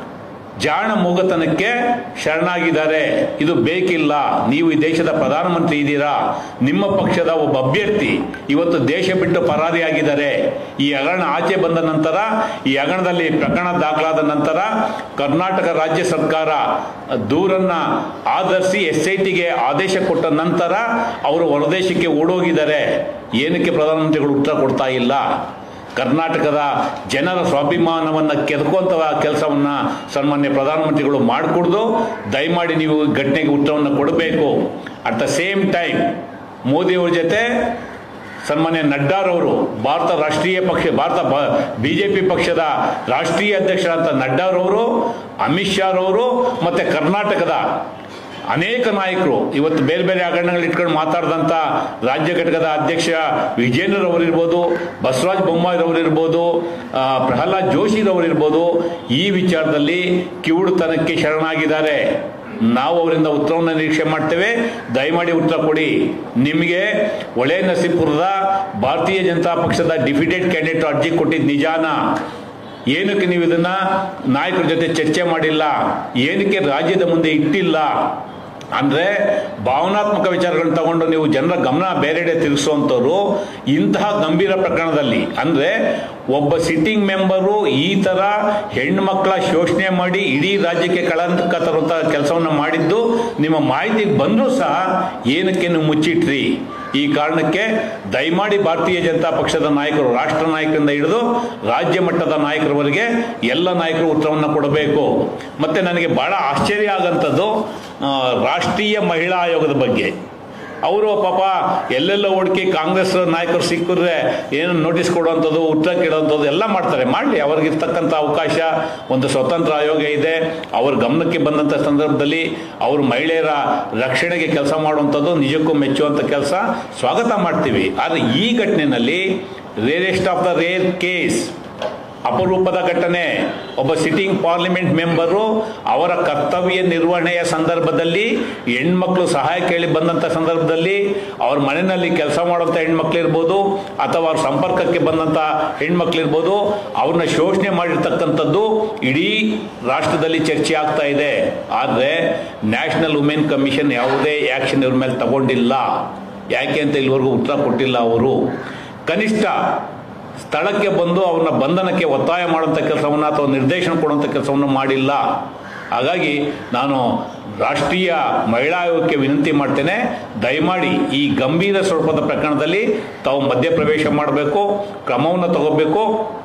ಜಾಣ ಮೂಗತನಕ್ಕೆ ಶರಣಾಗಿದ್ದಾರೆ ಇದು ಬೇಕಿಲ್ಲ ನೀವು ಈ ದೇಶದ ಪ್ರಧಾನಮಂತ್ರಿ ಇದ್ದೀರಾ ನಿಮ್ಮ ಪಕ್ಷದ ಒಬ್ಬ ಅಭ್ಯರ್ಥಿ ಇವತ್ತು ದೇಶ ಬಿಟ್ಟು ಪರಾರಿಯಾಗಿದ್ದಾರೆ ಈ ಹಗರಣ ಆಚೆ ಬಂದ ನಂತರ ಈ ಹಗರಣದಲ್ಲಿ ಪ್ರಕರಣ ದಾಖಲಾದ ನಂತರ ಕರ್ನಾಟಕ ರಾಜ್ಯ ಸರ್ಕಾರ ದೂರನ್ನ ಆಧರಿಸಿ ಎಸ್ ಐ ಟಿಗೆ ಆದೇಶ ಕೊಟ್ಟ ನಂತರ ಅವರು ಹೊರದೇಶಕ್ಕೆ ಓಡೋಗಿದ್ದಾರೆ ಏನಕ್ಕೆ ಪ್ರಧಾನಮಂತ್ರಿಗಳು ಉತ್ತರ ಕೊಡ್ತಾ ಇಲ್ಲ ಕರ್ನಾಟಕದ ಜನರ ಸ್ವಾಭಿಮಾನವನ್ನು ಕೆದಕುವಂಥ ಕೆಲಸವನ್ನ ಸನ್ಮಾನ್ಯ ಪ್ರಧಾನಮಂತ್ರಿಗಳು ಮಾಡಿಕೊಡ್ದು ದಯಮಾಡಿ ನೀವು ಘಟನೆಗೆ ಉತ್ತರವನ್ನು ಕೊಡಬೇಕು ಅಟ್ ದ ಸೇಮ್ ಟೈಮ್ ಮೋದಿಯವ್ರ ಜೊತೆ ಸನ್ಮಾನ್ಯ ನಡ್ಡಾರವರು ಭಾರತ ರಾಷ್ಟ್ರೀಯ ಪಕ್ಷ ಭಾರತ ಬಿಜೆಪಿ ಪಕ್ಷದ ರಾಷ್ಟ್ರೀಯ ಅಧ್ಯಕ್ಷರಾದ ನಡ್ಡಾರವರು ಅಮಿತ್ ಶಾರವರು ಮತ್ತೆ ಕರ್ನಾಟಕದ ಅನೇಕ ನಾಯಕರು ಇವತ್ತು ಬೇರೆ ಬೇರೆ ಹಗರಣಗಳು ಇಟ್ಕೊಂಡು ಮಾತಾಡಿದಂಥ ರಾಜ್ಯ ಘಟಕದ ಅಧ್ಯಕ್ಷ ವಿಜೇಂದ್ರರವರಿರ್ಬೋದು ಬಸವರಾಜ ಬೊಮ್ಮಾಯಿರವರಿರ್ಬೋದು ಆ, ಪ್ರಹ್ಲಾದ್ ಜೋಶಿರವರಿರ್ಬೋದು ಈ ವಿಚಾರದಲ್ಲಿ ಕಿವುಡುತನಕ್ಕೆ ಶರಣಾಗಿದ್ದಾರೆ ನಾವು ಅವರಿಂದ ಉತ್ತರವನ್ನು ನಿರೀಕ್ಷೆ ಮಾಡ್ತೇವೆ ದಯಮಾಡಿ ಉತ್ತರ ಕೊಡಿ ನಿಮಗೆ ಒಳೆ ನಸೀಪುರದ ಭಾರತೀಯ ಜನತಾ ಪಕ್ಷದ ಡಿಫಿಟೆಡ್ ಕ್ಯಾಂಡಿಡೇಟ್ ಅರ್ಜಿ ಕೊಟ್ಟಿದ್ದು ನಿಜಾನ ಏನಕ್ಕೆ ನೀವು ಇದನ್ನ ನಾಯಕರ ಜೊತೆ ಚರ್ಚೆ ಮಾಡಿಲ್ಲ ಏನಕ್ಕೆ ರಾಜ್ಯದ ಮುಂದೆ ಇಟ್ಟಿಲ್ಲ ಅಂದ್ರೆ ಭಾವನಾತ್ಮಕ ವಿಚಾರಗಳನ್ನ ತಗೊಂಡು ನೀವು ಜನರ ಗಮನ ಬೇರೆಡೆ ತಿರುಗಿಸುವಂಥವ್ರು ಇಂತಹ ಗಂಭೀರ ಪ್ರಕರಣದಲ್ಲಿ ಅಂದ್ರೆ ಒಬ್ಬ ಸಿಟ್ಟಿಂಗ್ ಮೆಂಬರು ಈ ತರ ಹೆಣ್ಮಕ್ಳ ಶೋಷಣೆ ಮಾಡಿ ಇಡೀ ರಾಜ್ಯಕ್ಕೆ ಕಳಂಕ ತರುವಂತ ಕೆಲಸವನ್ನ ಮಾಡಿದ್ದು ನಿಮ್ಮ ಮಾಹಿತಿಗೆ ಬಂದರೂ ಸಹ ಏನಕ್ಕೆ ನೀವು ಮುಚ್ಚಿಟ್ರಿ ಈ ಕಾರಣಕ್ಕೆ ದಯಮಾಡಿ ಭಾರತೀಯ ಜನತಾ ಪಕ್ಷದ ನಾಯಕರು ರಾಷ್ಟ್ರ ನಾಯಕರಿಂದ ಹಿಡಿದು ರಾಜ್ಯ ಮಟ್ಟದ ನಾಯಕರವರೆಗೆ ಎಲ್ಲ ನಾಯಕರು ಉತ್ತರವನ್ನು ಕೊಡಬೇಕು ಮತ್ತೆ ನನಗೆ ಬಹಳ ಆಶ್ಚರ್ಯ ಆಗಂಥದ್ದು ಆ, ರಾಷ್ಟ್ರೀಯ ಮಹಿಳಾ ಆಯೋಗದ ಬಗ್ಗೆ ಅವರು ಪಾಪ ಎಲ್ಲೆಲ್ಲ ಹುಡುಕಿ ಕಾಂಗ್ರೆಸ್ ನಾಯಕರು ಸಿಕ್ಕಿದ್ರೆ ಏನು ನೋಟಿಸ್ ಕೊಡುವಂಥದ್ದು ಉತ್ತರ ಕೇಳುವಂಥದ್ದು ಎಲ್ಲ ಮಾಡ್ತಾರೆ ಮಾಡಲಿ ಅವ್ರಿಗಿರ್ತಕ್ಕಂಥ ಅವಕಾಶ ಒಂದು ಸ್ವತಂತ್ರ ಆಯೋಗ ಇದೆ ಅವ್ರ ಗಮನಕ್ಕೆ ಬಂದಂಥ ಸಂದರ್ಭದಲ್ಲಿ ಅವರು ಮಹಿಳೆಯರ ರಕ್ಷಣೆಗೆ ಕೆಲಸ ಮಾಡುವಂಥದ್ದು ನಿಜಕ್ಕೂ ಮೆಚ್ಚುವಂಥ ಕೆಲಸ ಸ್ವಾಗತ ಮಾಡ್ತೀವಿ ಆದರೆ ಈ ಘಟನೆಯಲ್ಲಿ rarest of the rare case ಅಪರೂಪದ ಘಟನೆ ಒಬ್ಬ ಸಿಟ್ಟಿಂಗ್ ಪಾರ್ಲಿಮೆಂಟ್ ಮೆಂಬರು ಅವರ ಕರ್ತವ್ಯ ನಿರ್ವಹಣೆಯ ಸಂದರ್ಭದಲ್ಲಿ ಹೆಣ್ಮಕ್ಳು ಸಹಾಯ ಕೇಳಿ ಬಂದಂಥ ಸಂದರ್ಭದಲ್ಲಿ ಅವ್ರ ಮನೆಯಲ್ಲಿ ಕೆಲಸ ಮಾಡುವಂಥ ಹೆಣ್ಮಕ್ಳು ಇರ್ಬೋದು ಅಥವಾ ಅವ್ರ ಸಂಪರ್ಕಕ್ಕೆ ಬಂದಂಥ ಹೆಣ್ಮಕ್ಳು ಇರ್ಬೋದು ಅವ್ರನ್ನ ಶೋಷಣೆ ಮಾಡಿರ್ತಕ್ಕಂಥದ್ದು ಇಡೀ ರಾಷ್ಟ್ರದಲ್ಲಿ ಚರ್ಚೆ ಆಗ್ತಾ ಇದೆ ಆದರೆ ನ್ಯಾಷನಲ್ ವುಮೆನ್ ಕಮಿಷನ್ ಯಾವುದೇ ಆ್ಯಕ್ಷನ್ ಇವ್ರ ಮೇಲೆ ತಗೊಂಡಿಲ್ಲ ಯಾಕೆ ಅಂತ ಇಲ್ಲಿವರೆಗೂ ಉತ್ತರ ಕೊಟ್ಟಿಲ್ಲ ಅವರು ಕನಿಷ್ಠ ಸ್ಥಳಕ್ಕೆ ಬಂದು ಅವ್ರನ್ನ ಬಂಧನಕ್ಕೆ ಒತ್ತಾಯ ಮಾಡುವಂಥ ಕೆಲಸವನ್ನು ಅಥವಾ ನಿರ್ದೇಶನ ಕೊಡುವಂಥ ಕೆಲಸವನ್ನು ಮಾಡಿಲ್ಲ ಹಾಗಾಗಿ ನಾನು ರಾಷ್ಟ್ರೀಯ ಮಹಿಳಾ ಆಯೋಗಕ್ಕೆ ವಿನಂತಿ ಮಾಡ್ತೇನೆ ದಯಮಾಡಿ ಈ ಗಂಭೀರ ಸ್ವರೂಪದ ಪ್ರಕರಣದಲ್ಲಿ ತಾವು ಮಧ್ಯಪ್ರವೇಶ ಮಾಡಬೇಕು ಕ್ರಮವನ್ನು ತಗೋಬೇಕು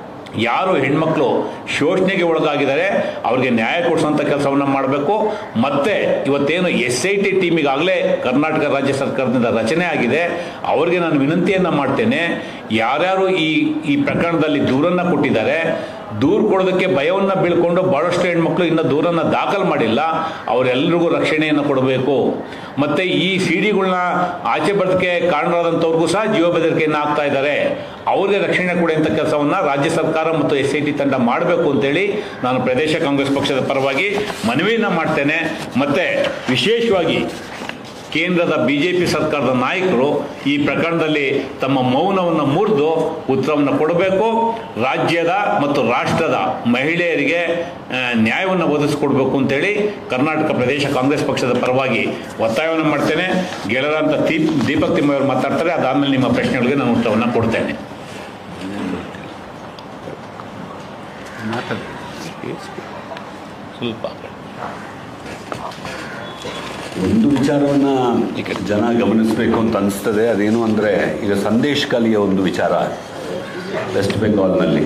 ಯಾರು ಹೆಣ್ಮಕ್ಳು ಶೋಷಣೆಗೆ ಒಳಗಾಗಿದ್ದಾರೆ ಅವ್ರಿಗೆ ನ್ಯಾಯ ಕೊಡಿಸುವಂಥ ಕೆಲಸವನ್ನು ಮಾಡಬೇಕು ಮತ್ತೆ ಇವತ್ತೇನು ಎಸ್ ಐ ಟಿ ಟೀಮಿಗಾಗಲೇ ಕರ್ನಾಟಕ ರಾಜ್ಯ ಸರ್ಕಾರದಿಂದ ರಚನೆ ಆಗಿದೆ ಅವರಿಗೆ ನಾನು ವಿನಂತಿಯನ್ನು ಮಾಡ್ತೇನೆ ಯಾರ್ಯಾರು ಈ ಈ ಪ್ರಕರಣದಲ್ಲಿ ದೂರನ್ನು ಕೊಟ್ಟಿದ್ದಾರೆ ದೂರು ಕೊಡೋದಕ್ಕೆ ಭಯವನ್ನು ಬೀಳ್ಕೊಂಡು ಬಹಳಷ್ಟು ಹೆಣ್ಮಕ್ಳು ಇನ್ನು ದೂರನ್ನು ದಾಖಲು ಮಾಡಿಲ್ಲ ಅವರೆಲ್ಲರಿಗೂ ರಕ್ಷಣೆಯನ್ನು ಕೊಡಬೇಕು ಮತ್ತೆ ಈ ಸಿ ಡಿಗಳನ್ನ ಆಚೆ ಬರೋದಕ್ಕೆ ಕಾರಣರಾದಂಥವ್ರಿಗೂ ಸಹ ಜೀವ ಬೆದರಿಕೆಯನ್ನು ಆಗ್ತಾ ಇದ್ದಾರೆ ಅವ್ರಿಗೆ ರಕ್ಷಣೆ ಕೊಡುವಂಥ ಕೆಲಸವನ್ನು ರಾಜ್ಯ ಸರ್ಕಾರ ಮತ್ತು ಎಸ್ ಐ ಟಿ ತಂಡ ಮಾಡಬೇಕು ಅಂತೇಳಿ ನಾನು ಪ್ರದೇಶ ಕಾಂಗ್ರೆಸ್ ಪಕ್ಷದ ಪರವಾಗಿ ಮನವಿಯನ್ನು ಮಾಡ್ತೇನೆ ಮತ್ತೆ ವಿಶೇಷವಾಗಿ ಕೇಂದ್ರದ ಬಿಜೆಪಿ ಸರ್ಕಾರದ ನಾಯಕರು ಈ ಪ್ರಕರಣದಲ್ಲಿ ತಮ್ಮ ಮೌನವನ್ನು ಮುರಿದು ಉತ್ತರವನ್ನು ಕೊಡಬೇಕು ರಾಜ್ಯದ ಮತ್ತು ರಾಷ್ಟ್ರದ ಮಹಿಳೆಯರಿಗೆ ಆ, ನ್ಯಾಯವನ್ನು ಒದಗಿಸ್ಕೊಡ್ಬೇಕು ಅಂತೇಳಿ ಕರ್ನಾಟಕ ಪ್ರದೇಶ ಕಾಂಗ್ರೆಸ್ ಪಕ್ಷದ ಪರವಾಗಿ ಒತ್ತಾಯವನ್ನು ಮಾಡ್ತೇನೆ ಗೆಳೆಯರಂತ ದೀಪ್ ದೀಪಕ್ ತಿಮ್ಮಯ್ಯವರು ಮಾತಾಡ್ತಾರೆ ಅದಾದಮೇಲೆ ನಿಮ್ಮ ಪ್ರಶ್ನೆಗಳಿಗೆ ನಾನು ಉತ್ತರವನ್ನು ಕೊಡ್ತೇನೆ ಸ್ವಲ್ಪ ಒಂದು ವಿಚಾರವನ್ನ ಜನ ಗಮನಿಸಬೇಕು ಅಂತ ಅನಿಸ್ತದೆ ಅದೇನು ಅಂದರೆ ಈಗ ಸಂದೇಶ್ ಕಲಿಯ ಒಂದು ವಿಚಾರ ವೆಸ್ಟ್ ಬೆಂಗಾಲ್ನಲ್ಲಿ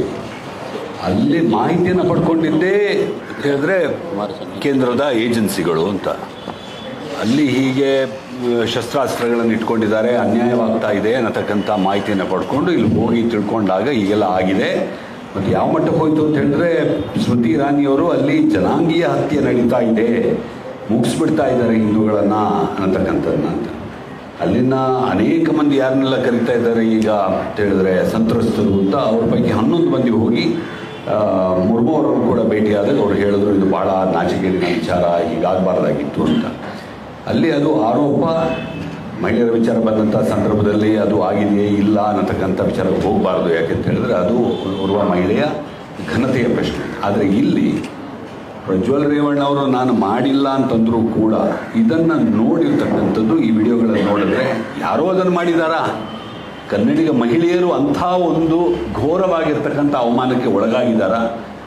ಅಲ್ಲಿ ಮಾಹಿತಿಯನ್ನು ಪಡ್ಕೊಂಡಿದ್ದೇ ಹೇಳಿದ್ರೆ ಕೇಂದ್ರದ ಏಜೆನ್ಸಿಗಳು ಅಂತ ಅಲ್ಲಿ ಹೀಗೆ ಆ, ಶಸ್ತ್ರಾಸ್ತ್ರಗಳನ್ನು ಇಟ್ಕೊಂಡಿದ್ದಾರೆ ಅನ್ಯಾಯವಾಗ್ತಾ ಇದೆ ಅನ್ನತಕ್ಕಂಥ ಮಾಹಿತಿಯನ್ನು ಪಡ್ಕೊಂಡು ಇಲ್ಲಿ ಹೋಗಿ ತಿಳ್ಕೊಂಡಾಗ ಹೀಗೆಲ್ಲ ಆಗಿದೆ ಮತ್ತು ಯಾವ ಮಟ್ಟಕ್ಕೆ ಹೋಯ್ತು ಅಂತ ಹೇಳಿದ್ರೆ ಸ್ಮೃತಿ ಇರಾನಿಯವರು ಅಲ್ಲಿ ಜನಾಂಗೀಯ ಹತ್ಯೆ ನಡೀತಾ ಇದೆ ಮುಗಿಸ್ಬಿಡ್ತಾ ಇದ್ದಾರೆ ಹಿಂದೂಗಳನ್ನು ಅನ್ನತಕ್ಕಂಥದ್ದನ್ನ ಅಂತ ಅಲ್ಲಿನ ಅನೇಕ ಮಂದಿ ಯಾರನ್ನೆಲ್ಲ ಕರೀತಾ ಇದ್ದಾರೆ ಈಗ ಅಂತ ಹೇಳಿದ್ರೆ ಸಂತ್ರಸ್ತರು ಅಂತ ಅವ್ರ ಪೈಕಿ ಹನ್ನೊಂದು ಮಂದಿ ಹೋಗಿ ಆ, ಮುರ್ಮು ಅವರನ್ನು ಕೂಡ ಭೇಟಿಯಾದಾಗ ಅವ್ರು ಹೇಳಿದ್ರು ಇದು ಭಾಳ ನಾಚಿಕೆಗಿನ ವಿಚಾರ ಹೀಗಾಗಬಾರ್ದಾಗಿತ್ತು ಅಂತ ಅಲ್ಲಿ ಅದು ಆರೋಪ ಮಹಿಳೆಯರ ವಿಚಾರ ಬಂದಂಥ ಸಂದರ್ಭದಲ್ಲಿ ಅದು ಆಗಿದೆಯೇ ಇಲ್ಲ ಅನ್ನತಕ್ಕಂಥ ವಿಚಾರಕ್ಕೆ ಹೋಗಬಾರ್ದು ಯಾಕೆಂತ ಹೇಳಿದ್ರೆ ಅದು ಓರ್ವ ಮಹಿಳೆಯ ಘನತೆಯ ಪ್ರಶ್ನೆ ಆದರೆ ಇಲ್ಲಿ ಪ್ರಜ್ವಲ್ ರೇವಣ್ಣ ಅವರು ನಾನು ಮಾಡಿಲ್ಲ ಅಂತಂದ್ರೂ ಕೂಡ ಇದನ್ನು ನೋಡಿರ್ತಕ್ಕಂಥದ್ದು ಈ ವಿಡಿಯೋಗಳನ್ನು ನೋಡಿದ್ರೆ ಯಾರೋ ಅದನ್ನು ಮಾಡಿದಾರಾ ಕನ್ನಡಿಗ ಮಹಿಳೆಯರು ಅಂಥ ಒಂದು ಘೋರವಾಗಿರ್ತಕ್ಕಂಥ ಅವಮಾನಕ್ಕೆ ಒಳಗಾಗಿದ್ದಾರಾ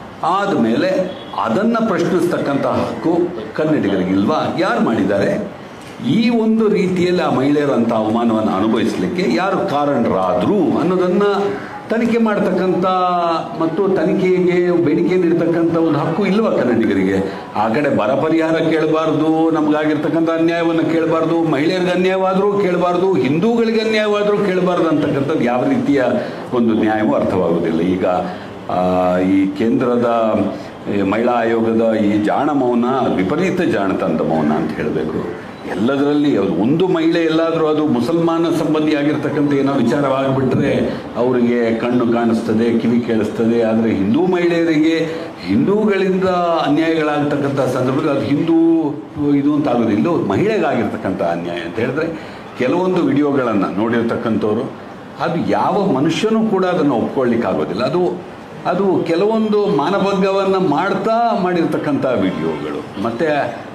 ಆದಮೇಲೆ ಅದನ್ನು ಪ್ರಶ್ನಿಸ್ತಕ್ಕಂಥ ಹಕ್ಕು ಕನ್ನಡಿಗರಿಗಿಲ್ವಾ ಯಾರು ಮಾಡಿದ್ದಾರೆ ಈ ಒಂದು ರೀತಿಯಲ್ಲಿ ಆ ಮಹಿಳೆಯರು ಅಂಥ ಅವಮಾನವನ್ನು ಅನುಭವಿಸಲಿಕ್ಕೆ ಯಾರು ಕಾರಣರಾದರು ಅನ್ನೋದನ್ನು ತನಿಖೆ ಮಾಡ್ತಕ್ಕಂಥ ಮತ್ತು ತನಿಖೆಗೆ ಬೇಡಿಕೆ ನೀಡ್ತಕ್ಕಂಥ ಒಂದು ಹಕ್ಕು ಇಲ್ವಾ ಕನ್ನಡಿಗರಿಗೆ ಆ ಕಡೆ ಬರ ಪರಿಹಾರ ಕೇಳಬಾರ್ದು ನಮಗಾಗಿರ್ತಕ್ಕಂಥ ಅನ್ಯಾಯವನ್ನು ಕೇಳಬಾರ್ದು ಮಹಿಳೆಯರಿಗೆ ಅನ್ಯಾಯವಾದರೂ ಕೇಳಬಾರ್ದು ಹಿಂದೂಗಳಿಗೆ ಅನ್ಯಾಯವಾದರೂ ಕೇಳಬಾರ್ದು ಅಂತಕ್ಕಂಥದ್ದು ಯಾವ ರೀತಿಯ ಒಂದು ನ್ಯಾಯವೂ ಅರ್ಥವಾಗುವುದಿಲ್ಲ ಈಗ ಆ, ಈ ಕೇಂದ್ರದ ಈ ಮಹಿಳಾ ಆಯೋಗದ ಈ ಜಾಣ ಮೌನ ವಿಪರೀತ ಜಾಣತನದ ಮೌನ ಅಂತ ಹೇಳಬೇಕು ಎಲ್ಲದರಲ್ಲಿ ಅದು ಒಂದು ಮಹಿಳೆ ಎಲ್ಲಾದರೂ ಅದು ಮುಸಲ್ಮಾನ ಸಂಬಂಧಿ ಆಗಿರ್ತಕ್ಕಂಥ ಏನೋ ವಿಚಾರವಾಗಿಬಿಟ್ರೆ ಅವರಿಗೆ ಕಣ್ಣು ಕಾಣಿಸ್ತದೆ ಕಿವಿ ಕೇಳಿಸ್ತದೆ ಆದರೆ ಹಿಂದೂ ಮಹಿಳೆಯರಿಗೆ ಹಿಂದೂಗಳಿಂದ ಅನ್ಯಾಯಗಳಾಗ್ತಕ್ಕಂಥ ಸಂದರ್ಭದಲ್ಲಿ ಅದು ಹಿಂದೂ ಇದು ಅಂತ ಆಗೋದಿಲ್ಲ ಮಹಿಳೆಗಾಗಿರ್ತಕ್ಕಂಥ ಅನ್ಯಾಯ ಅಂತ ಹೇಳಿದ್ರೆ ಕೆಲವೊಂದು ವಿಡಿಯೋಗಳನ್ನು ನೋಡಿರ್ತಕ್ಕಂಥವ್ರು ಅದು ಯಾವ ಮನುಷ್ಯನೂ ಕೂಡ ಅದನ್ನು ಒಪ್ಕೊಳ್ಳಿಕ್ಕಾಗೋದಿಲ್ಲ ಅದು ಅದು ಕೆಲವೊಂದು ಮಾನಭಂಗವನ್ನು ಮಾಡ್ತಾ ಮಾಡಿರ್ತಕ್ಕಂಥ ವಿಡಿಯೋಗಳು ಮತ್ತು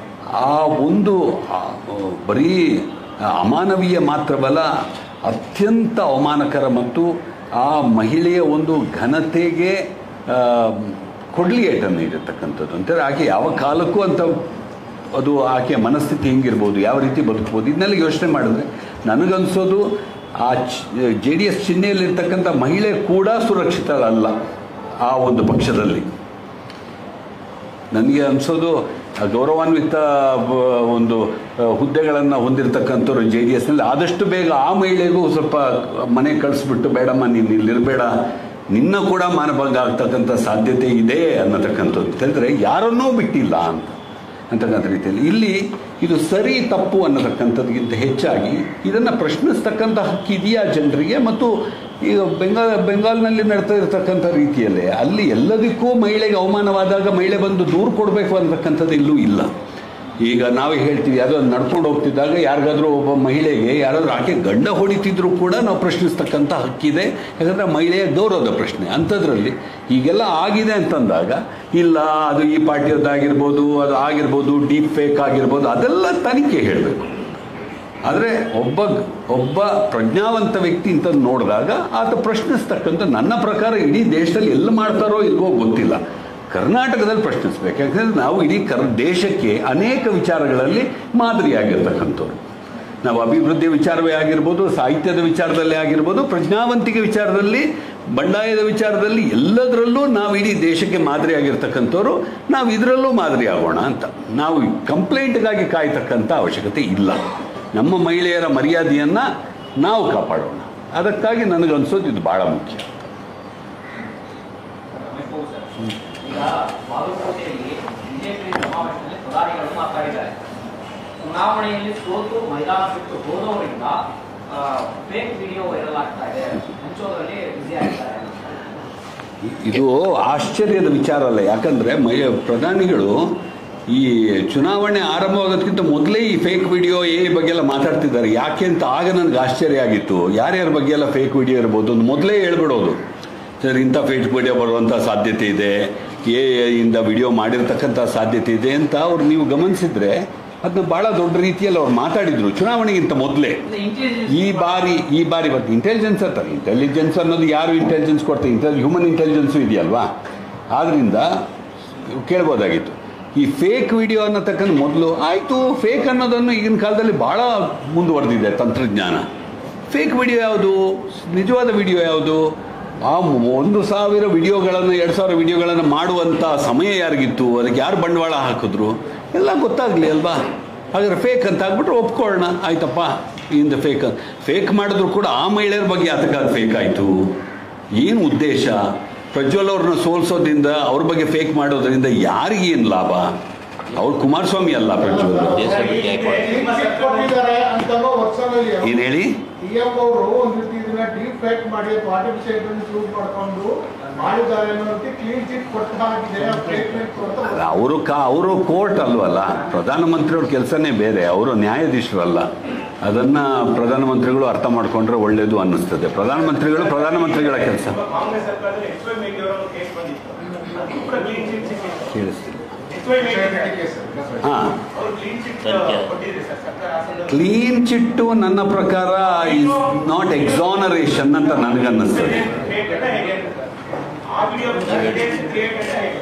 ಆ ಒಂದು ಆ, ಬರೀ ಅಮಾನವೀಯ ಮಾತ್ರವಲ್ಲ ಅತ್ಯಂತ ಅವಮಾನಕರ ಮತ್ತು ಆ ಮಹಿಳೆಯ ಒಂದು ಘನತೆಗೆ ಆ, ಕೊಡ್ಲಿ ಏಟನ್ನು ನೀಡಿರ್ತಕ್ಕಂಥದ್ದು ಅಂತಂದರೆ ಆಕೆ ಯಾವ ಕಾಲಕ್ಕೂ ಅಂತ ಅದು ಆಕೆಯ ಮನಸ್ಥಿತಿ ಹೆಂಗಿರ್ಬೋದು ಯಾವ ರೀತಿ ಬದುಕ್ಬೋದು ಇದನ್ನೆಲ್ಲ ಯೋಚನೆ ಮಾಡಿದ್ರೆ ನನಗನ್ಸೋದು ಆ ಜೆ ಡಿ ಎಸ್ ಚಿಹ್ನೆಯಲ್ಲಿರ್ತಕ್ಕಂಥ ಮಹಿಳೆ ಕೂಡ ಸುರಕ್ಷಿತಳಲ್ಲ ಆ ಒಂದು ಪಕ್ಷದಲ್ಲಿ ನನಗೆ ಅನಿಸೋದು ಗೌರವಾನ್ವಿತ ಬ- ಒಂದು ಹುದ್ದೆಗಳನ್ನು ಹೊಂದಿರತಕ್ಕಂಥವ್ರು ಜೆ ಡಿ ಎಸ್ನಲ್ಲಿ ಆದಷ್ಟು ಬೇಗ ಆ ಮಹಿಳೆಗೂ ಸ್ವಲ್ಪ ಮನೆ ಕಳಿಸ್ಬಿಟ್ಟು ಬೇಡಮ್ಮ ನೀನು ಇಲ್ಲಿರಬೇಡ ನಿನ್ನ ಕೂಡ ಮಾನಭಂಗ ಆಗ್ತಕ್ಕಂಥ ಸಾಧ್ಯತೆ ಇದೆ ಅನ್ನತಕ್ಕಂಥದ್ದು ಹೇಳಿದ್ರೆ ಯಾರನ್ನೂ ಬಿಟ್ಟಿಲ್ಲ ಅಂತ ಅಂತಕ್ಕಂಥ ರೀತಿಯಲ್ಲಿ ಇಲ್ಲಿ ಇದು ಸರಿ ತಪ್ಪು ಅನ್ನತಕ್ಕಂಥದ್ಗಿಂತ ಹೆಚ್ಚಾಗಿ ಇದನ್ನು ಪ್ರಶ್ನಿಸ್ತಕ್ಕಂಥ ಹಕ್ಕಿದೆಯಾ ಜನರಿಗೆ ಮತ್ತು ಈಗ ಬೆಂಗಾಲ್ ಬೆಂಗಾಲ್ನಲ್ಲಿ ನಡ್ತಾ ಇರತಕ್ಕಂಥ ರೀತಿಯಲ್ಲೇ ಅಲ್ಲಿ ಎಲ್ಲದಕ್ಕೂ ಮಹಿಳೆಗೆ ಅವಮಾನವಾದಾಗ ಮಹಿಳೆ ಬಂದು ದೂರು ಕೊಡಬೇಕು ಅನ್ನತಕ್ಕಂಥದ್ದು ಇಲ್ಲೂ ಇಲ್ಲ ಈಗ ನಾವೇ ಹೇಳ್ತೀವಿ ಯಾವುದೋ ನಡ್ಕೊಂಡು ಹೋಗ್ತಿದ್ದಾಗ ಯಾರಿಗಾದ್ರೂ ಒಬ್ಬ ಮಹಿಳೆಗೆ ಯಾರಾದ್ರೂ ಆಕೆ ಗಂಡ ಹೊಡಿತಿದ್ರು ಕೂಡ ನಾವು ಪ್ರಶ್ನಿಸ್ತಕ್ಕಂಥ ಹಕ್ಕಿದೆ ಯಾಕಂದರೆ ಮಹಿಳೆಯ ಗೌರವದ ಪ್ರಶ್ನೆ ಅಂಥದ್ರಲ್ಲಿ ಹೀಗೆಲ್ಲ ಆಗಿದೆ ಅಂತಂದಾಗ ಇಲ್ಲ ಅದು ಈ ಪಾರ್ಟಿಯದ್ದಾಗಿರ್ಬೋದು ಅದು ಆಗಿರ್ಬೋದು ಡೀಪ್ ಫೇಕ್ ಆಗಿರ್ಬೋದು ಅದೆಲ್ಲ ತನಿಖೆ ಹೇಳಬೇಕು ಆದರೆ ಒಬ್ಬ ಒಬ್ಬ ಪ್ರಜ್ಞಾವಂತ ವ್ಯಕ್ತಿ ಅಂತ ನೋಡಿದಾಗ ಆತ ಪ್ರಶ್ನಿಸ್ತಕ್ಕಂಥ ನನ್ನ ಪ್ರಕಾರ ಇಡೀ ದೇಶದಲ್ಲಿ ಎಲ್ಲಿ ಮಾಡ್ತಾರೋ ಇಲ್ವೋ ಗೊತ್ತಿಲ್ಲ ಕರ್ನಾಟಕದಲ್ಲಿ ಪ್ರಶ್ನಿಸ್ಬೇಕು ಯಾಕಂದರೆ ನಾವು ಇಡೀ ಕರ್ ದೇಶಕ್ಕೆ ಅನೇಕ ವಿಚಾರಗಳಲ್ಲಿ ಮಾದರಿಯಾಗಿರ್ತಕ್ಕಂಥವ್ರು ನಾವು ಅಭಿವೃದ್ಧಿ ವಿಚಾರವೇ ಆಗಿರ್ಬೋದು ಸಾಹಿತ್ಯದ ವಿಚಾರದಲ್ಲೇ ಆಗಿರ್ಬೋದು ಪ್ರಜ್ಞಾವಂತಿಕೆ ವಿಚಾರದಲ್ಲಿ ಬಂಡಾಯದ ವಿಚಾರದಲ್ಲಿ ಎಲ್ಲದರಲ್ಲೂ ನಾವು ಇಡೀ ದೇಶಕ್ಕೆ ಮಾದರಿ ಆಗಿರ್ತಕ್ಕಂಥವ್ರು ನಾವು ಇದರಲ್ಲೂ ಮಾದರಿ ಆಗೋಣ ಅಂತ ನಾವು ಕಂಪ್ಲೇಂಟ್ಗಾಗಿ ಕಾಯ್ತಕ್ಕಂಥ ಅವಶ್ಯಕತೆ ಇಲ್ಲ ನಮ್ಮ ಮಹಿಳೆಯರ ಮರ್ಯಾದೆಯನ್ನು ನಾವು ಕಾಪಾಡೋಣ ಅದಕ್ಕಾಗಿ ನನಗನ್ಸೋದು ಇದು ಭಾಳ ಮುಖ್ಯ ಈಗ ಬಾಗಲಕೋಟೆಯಲ್ಲಿ ಬಿಜೆಪಿ ಸಮಾವೇಶದಲ್ಲಿ ಪ್ರಧಾನಿಗಳು ಮಾತಾಡಿದ್ದಾರೆ ಚುನಾವಣೆಯಲ್ಲಿ ಸೋತು ಮೈದಾನ ಬಿಟ್ಟು ಹೋದವರಿಂದ ಫೇಕ್ ವಿಡಿಯೋ ವೈರಲ್ ಆಗ್ತಾ ಇದೆ ಹಂಚೋದ್ರಲ್ಲಿ ಬ್ಯುಸಿ ಆಗ್ತಾರೆ ಇದು ಆಶ್ಚರ್ಯದ ವಿಚಾರ ಅಲ್ಲ ಯಾಕಂದ್ರೆ ಮೈ ಪ್ರಧಾನಿಗಳು ಈ ಚುನಾವಣೆ ಆರಂಭವಾಗೋದಕ್ಕಿಂತ ಮೊದಲೇ ಈ ಫೇಕ್ ವಿಡಿಯೋ ಎ ಬಗ್ಗೆ ಎಲ್ಲ ಮಾತಾಡ್ತಿದ್ದಾರೆ ಯಾಕೆ ಅಂತ ಆಗ ನನಗೆ ಆಶ್ಚರ್ಯ ಆಗಿತ್ತು ಯಾರ್ಯಾರ ಬಗ್ಗೆ ಎಲ್ಲ ಫೇಕ್ ವಿಡಿಯೋ ಇರ್ಬೋದು ಅಂತ ಮೊದಲೇ ಹೇಳ್ಬಿಡೋದು ಸರ್ ಇಂಥ ಫೇಕ್ ವಿಡಿಯೋ ಬರುವಂಥ ಸಾಧ್ಯತೆ ಇದೆ ಎ ಇಂದ ವಿಡಿಯೋ ಮಾಡಿರ್ತಕ್ಕಂಥ ಸಾಧ್ಯತೆ ಇದೆ ಅಂತ ಅವ್ರು ನೀವು ಗಮನಿಸಿದ್ರೆ ಅದನ್ನ ಭಾಳ ದೊಡ್ಡ ರೀತಿಯಲ್ಲಿ ಅವ್ರು ಮಾತಾಡಿದ್ರು ಚುನಾವಣೆಗಿಂತ ಮೊದಲೇ ಈ ಬಾರಿ ಈ ಬಾರಿ ಬರ್ತದೆ ಇಂಟೆಲಿಜೆನ್ಸ್ ಅಂತಾರೆ ಇಂಟೆಲಿಜೆನ್ಸ್ ಅನ್ನೋದು ಯಾರು ಇಂಟೆಲಿಜೆನ್ಸ್ ಕೊಡ್ತಾರೆ ಇಂಟೆಲ್ ಹ್ಯೂಮನ್ ಇಂಟೆಲಿಜೆನ್ಸು ಇದೆಯಲ್ವಾ ಆದ್ರಿಂದ ಕೇಳ್ಬೋದಾಗಿತ್ತು ಈ ಫೇಕ್ ವಿಡಿಯೋ ಅನ್ನತಕ್ಕಂಥ ಮೊದಲು ಆಯಿತು ಫೇಕ್ ಅನ್ನೋದನ್ನು ಈಗಿನ ಕಾಲದಲ್ಲಿ ಭಾಳ ಮುಂದುವರೆದಿದೆ ತಂತ್ರಜ್ಞಾನ ಫೇಕ್ ವಿಡಿಯೋ ಯಾವುದು ನಿಜವಾದ ವಿಡಿಯೋ ಯಾವುದು ಆ ಒಂದು ಸಾವಿರ ವಿಡಿಯೋಗಳನ್ನು ಎರಡು ಸಾವಿರ ವಿಡಿಯೋಗಳನ್ನು ಮಾಡುವಂಥ ಸಮಯ ಯಾರಿಗಿತ್ತು ಅದಕ್ಕೆ ಯಾರು ಬಂಡವಾಳ ಹಾಕಿದ್ರು ಎಲ್ಲ ಗೊತ್ತಾಗಲಿ ಅಲ್ವಾ ಹಾಗಾದ್ರೆ ಫೇಕ್ ಅಂತ ಆಗ್ಬಿಟ್ರೆ ಒಪ್ಕೊಳ್ಳೋಣ ಆಯ್ತಪ್ಪ ಇಂದ ಫೇಕ್ ಫೇಕ್ ಮಾಡಿದ್ರು ಕೂಡ ಆ ಮಹಿಳೆಯರ ಬಗ್ಗೆ ಅದಕ್ಕೆ ಅದು ಫೇಕ್ ಆಯಿತು ಏನು ಉದ್ದೇಶ ಪ್ರಜ್ವಲ್ ಅವ್ರನ್ನ ಸೋಲ್ಸೋದ್ರಿಂದ ಅವ್ರ ಬಗ್ಗೆ ಫೇಕ್ ಮಾಡೋದ್ರಿಂದ ಯಾರಿಗೇನು ಲಾಭ ಅವ್ರು ಕುಮಾರಸ್ವಾಮಿ ಅಲ್ಲ ಪ್ರಜ್ವಲ್ ಕೊಟ್ಟಿದ್ದಾರೆ ಅಂತನೋ ವರ್ಷನಲ್ಲಿ ಏನು ಹೇಳಿ ಸಿಎಂ ಅವರು ಒಂದ್ ರೀತಿ ಇದನ್ನ ಡೀಪ್ ಫೇಕ್ ಮಾಡಿ ಆರ್ಟಿಫಿಷಿಯಲ್ ಇಂಟೆಲಿಜೆನ್ಸ್ ಯೂಸ್ ಮಾಡ್ಕೊಂಡು ಮಾಡಿದ್ದಾರೆ ಅನ್ನೋದಕ್ಕೆ ಕ್ಲೀನ್ ಚಿಟ್ ಕೊಟ್ಟ ಹಾಗಿದೆ ಫೇಕ್ ಅಂತ ಅವರು ಕಾ ಅವರು ಕೋರ್ಟ್ ಅಲ್ವಲ್ಲ ಪ್ರಧಾನಮಂತ್ರಿಯವ್ರ ಕೆಲಸನೇ ಬೇರೆ ಅವರು ನ್ಯಾಯಾಧೀಶರಲ್ಲ ಅದನ್ನ ಪ್ರಧಾನಮಂತ್ರಿಗಳು ಅರ್ಥ ಮಾಡ್ಕೊಂಡ್ರೆ ಒಳ್ಳೇದು ಅನ್ನಿಸ್ತದೆ ಪ್ರಧಾನಮಂತ್ರಿಗಳು ಪ್ರಧಾನಮಂತ್ರಿಗಳ ಕೆಲಸ ಕಾಂಗ್ರೆಸ್ ಸರ್ಕಾರದಲ್ಲಿ ಎಚ್ ವೈ ಮೇಘಿ ಅವರ ಕೇಸ್ ಬಂದಿತ್ತು ಅದು ಕೂಡ ಕ್ಲೀನ್ ಚಿಟ್ ಸಿಕ್ಕಿತ್ತು ಕೇಳಿಸ್ತಿಲ್ಲ ಎಚ್ ವೈ ಮೇಘಿ ಹಾ ಅವರು ಕ್ಲೀನ್ ಚಿಟ್ ಕೊಟ್ಟಿದ್ರು ಸರ್ ಸರ್ಕಾರ ಆ ಸಂದರ್ಭದಲ್ಲಿ ಕ್ಲೀನ್ ಚಿಟ್ಟು ನನ್ನ ಪ್ರಕಾರ ಇಸ್ ನಾಟ್ ಎಕ್ಸಾನರೇಷನ್ ಅಂತ ನನಗನ್ನಿಸ್ತದೆ ಹೇಗೆ ಅಂತ ಹೇಗೆ ಅಂತ ಸರ್. ಆ ವಿಡಿಯೋ ಕ್ರಿಯೇಟ್ ಅಂತ ಹೇಗೆ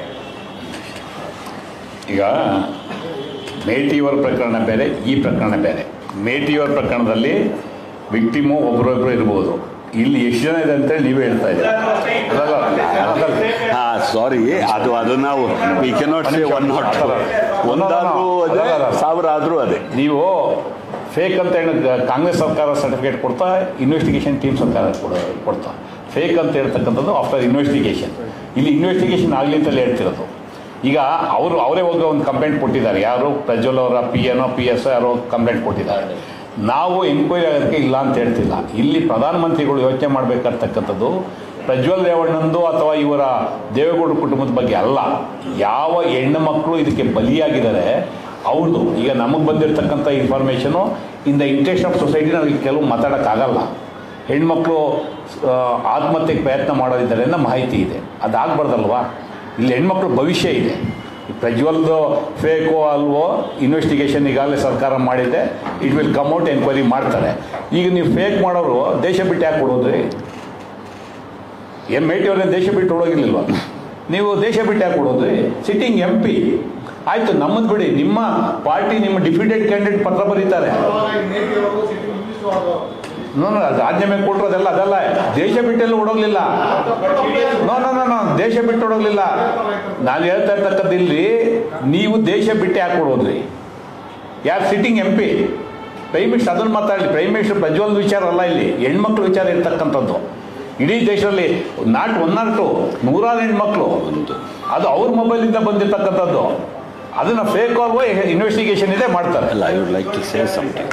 ಈಗ ಮೇಟಿಯವರ ಪ್ರಕರಣ ಬೇರೆ ಈ ಪ್ರಕರಣ ಬೇರೆ ಮೇಟಿಯವರ ಪ್ರಕರಣದಲ್ಲಿ ವಿಕ್ಟಿಮು ಒಬ್ಬರೊಬ್ಬರು ಇರ್ಬೋದು ಇಲ್ಲಿ ಎಷ್ಟು ಜನ ಇದೆ ಅಂತೇಳಿ ನೀವೇ ಹೇಳ್ತಾ ಇದ್ದೀರಾ ಅಲ್ಲಲ್ಲ, ಅದಲ್ಲ. ಹಾ ಸಾರಿ ಅದು ಅದು ನಾವು we cannot say one not ಒಂದಾದ್ರೂ ಅದೇ ಸಾವಿರ ಆದ್ರೂ ಅದೇ ನೀವು ಫೇಕ್ ಅಂತ ಹೇಳಿ ಕಾಂಗ್ರೆಸ್ ಸರ್ಕಾರ ಸರ್ಟಿಫಿಕೇಟ್ ಕೊಡ್ತಾ ಇನ್ವೆಸ್ಟಿಗೇಷನ್ ಟೀಮ್ ಸರ್ಕಾರ ಕೊಡ- ಕೊಡ್ತಾ ಫೇಕ್ ಅಂತ ಹೇಳ್ತಕ್ಕಂಥದ್ದು ಆಫ್ಟರ್ ಇನ್ವೆಸ್ಟಿಗೇಷನ್ ಇಲ್ಲಿ ಇನ್ವೆಸ್ಟಿಗೇಷನ್ ಆಗಲಿ ಅಂತಲೇ ಹೇಳ್ತಿರೋದು ಈಗ ಅವರು ಅವರೇ ಹೋಗಿ ಒಂದು ಕಂಪ್ಲೇಂಟ್ ಕೊಟ್ಟಿದ್ದಾರೆ ಯಾರು ಪ್ರಜ್ವಲ್ ಅವರ ಪಿ ಎನೋ ಪಿ ಎಸ್ ಯಾರೋ ಕಂಪ್ಲೇಂಟ್ ಕೊಟ್ಟಿದ್ದಾರೆ ನಾವು ಎಂಕ್ವೈರಿ ಆಗೋದಕ್ಕೆ ಇಲ್ಲ ಅಂತ ಹೇಳ್ತಿಲ್ಲ ಇಲ್ಲಿ ಪ್ರಧಾನಮಂತ್ರಿಗಳು ಯೋಚನೆ ಮಾಡಬೇಕಾಗ್ತಕ್ಕಂಥದ್ದು ಪ್ರಜ್ವಲ್ ರೇವಣ್ಣಂದು ಅಥವಾ ಇವರ ದೇವೇಗೌಡ ಕುಟುಂಬದ ಬಗ್ಗೆ ಅಲ್ಲ ಯಾವ ಹೆಣ್ಣು ಮಕ್ಕಳು ಇದಕ್ಕೆ ಬಲಿಯಾಗಿದ್ದಾರೆ ಅವ್ರದ್ದು ಈಗ ನಮಗೆ ಬಂದಿರತಕ್ಕಂಥ information in the interest of society ನಾವು ಈಗ ಕೆಲವು ಮಾತಾಡೋಕ್ಕಾಗಲ್ಲ ಹೆಣ್ಮಕ್ಳು ಆ, ಆತ್ಮಹತ್ಯೆಗೆ ಪ್ರಯತ್ನ ಮಾಡೋದಿದ್ದಾರೆ ಅನ್ನೋ ಮಾಹಿತಿ ಇದೆ ಅದಾಗಬಾರ್ದಲ್ವಾ ಇಲ್ಲಿ ಹೆಣ್ಮಕ್ಳು ಭವಿಷ್ಯ ಇದೆ ಈ ಪ್ರಜ್ವಲ್ದು ಫೇಕೋ ಅಲ್ವೋ ಇನ್ವೆಸ್ಟಿಗೇಷನ್ ಈಗಾಗಲೇ ಸರ್ಕಾರ ಮಾಡಿದೆ it will come out enquiry ಮಾಡ್ತಾರೆ ಈಗ ನೀವು ಫೇಕ್ ಮಾಡೋರು ದೇಶ ಬಿಟ್ಟು ಯಾಕೆ ಕೊಡೋದ್ರಿ ಏನು ಮೇಟಿ ಅವ್ರನ್ನ ದೇಶ ಬಿಟ್ಟು ಓಡೋಗಿರ್ಲಿಲ್ವ ನೀವು ದೇಶ ಬಿಟ್ಟು ಯಾಕೆ ಕೊಡೋದ್ರಿ ಸಿಟ್ಟಿಂಗ್ ಎಂ ಪಿ ಆಯ್ತು ನಮ್ಮದು ಬಿಡಿ ನಿಮ್ಮ ಪಾರ್ಟಿ ನಿಮ್ಮ ಡಿಫಿಡೆಡ್ ಕ್ಯಾಂಡಿಡೇಟ್ ಪತ್ರ ಬರೀತಾರೆ ಅವಾಗ ಈ ನೇಟಿಯವರು ಸಿಟಿ ಇಂಗ್ಲಿಷ್ ಅದು ನೋ ನೋ ರಾಜೀನಾಮೆ ಕೊಟ್ಟರೋದೆಲ್ಲ ಅದಲ್ಲ ದೇಶ ಬಿಟ್ಟೆಲ್ಲ ಓಡೋಗ್ಲಿಲ್ಲ ನೋ ನೋ ನೋ ನೋ ದೇಶ ಬಿಟ್ಟು ಓಡೋಗ್ಲಿಲ್ಲ ನಾನು ಹೇಳ್ತಾ ಇರ್ತಕ್ಕದ್ದು ಇಲ್ಲಿ ನೀವು ದೇಶ ಬಿಟ್ಟು ಯಾಕೆ ಕೊಡೋದ್ರಿ ಯಾರು sitting M P prime minister ಅದನ್ನು ಮಾತಾಡಲಿ ಪ್ರೈಮ್ ಮಿನಿಸ್ಟರ್ ಪ್ರಜ್ವಲ್ ವಿಚಾರ ಅಲ್ಲ ಇಲ್ಲಿ ಹೆಣ್ಮಕ್ಳು ವಿಚಾರ ಇರ್ತಕ್ಕಂಥದ್ದು ಇಡೀ ದೇಶದಲ್ಲಿ ನಾಟ್ ಒನ್ ನಾಟ್ ಟು ನೂರಾರು ಹೆಣ್ಮಕ್ಳು ಅದು ಅವ್ರ ಮೊಬೈಲಿಂದ ಬಂದಿರ್ತಕ್ಕಂಥದ್ದು ಅದನ್ನ ಫೇಕ್ ಆಗೋ ಇನ್ವೆಸ್ಟಿಗೇಷನ್ ಇದೆ ಮಾಡ್ತಾರೆ ಅಲ್ಲ I would like to say something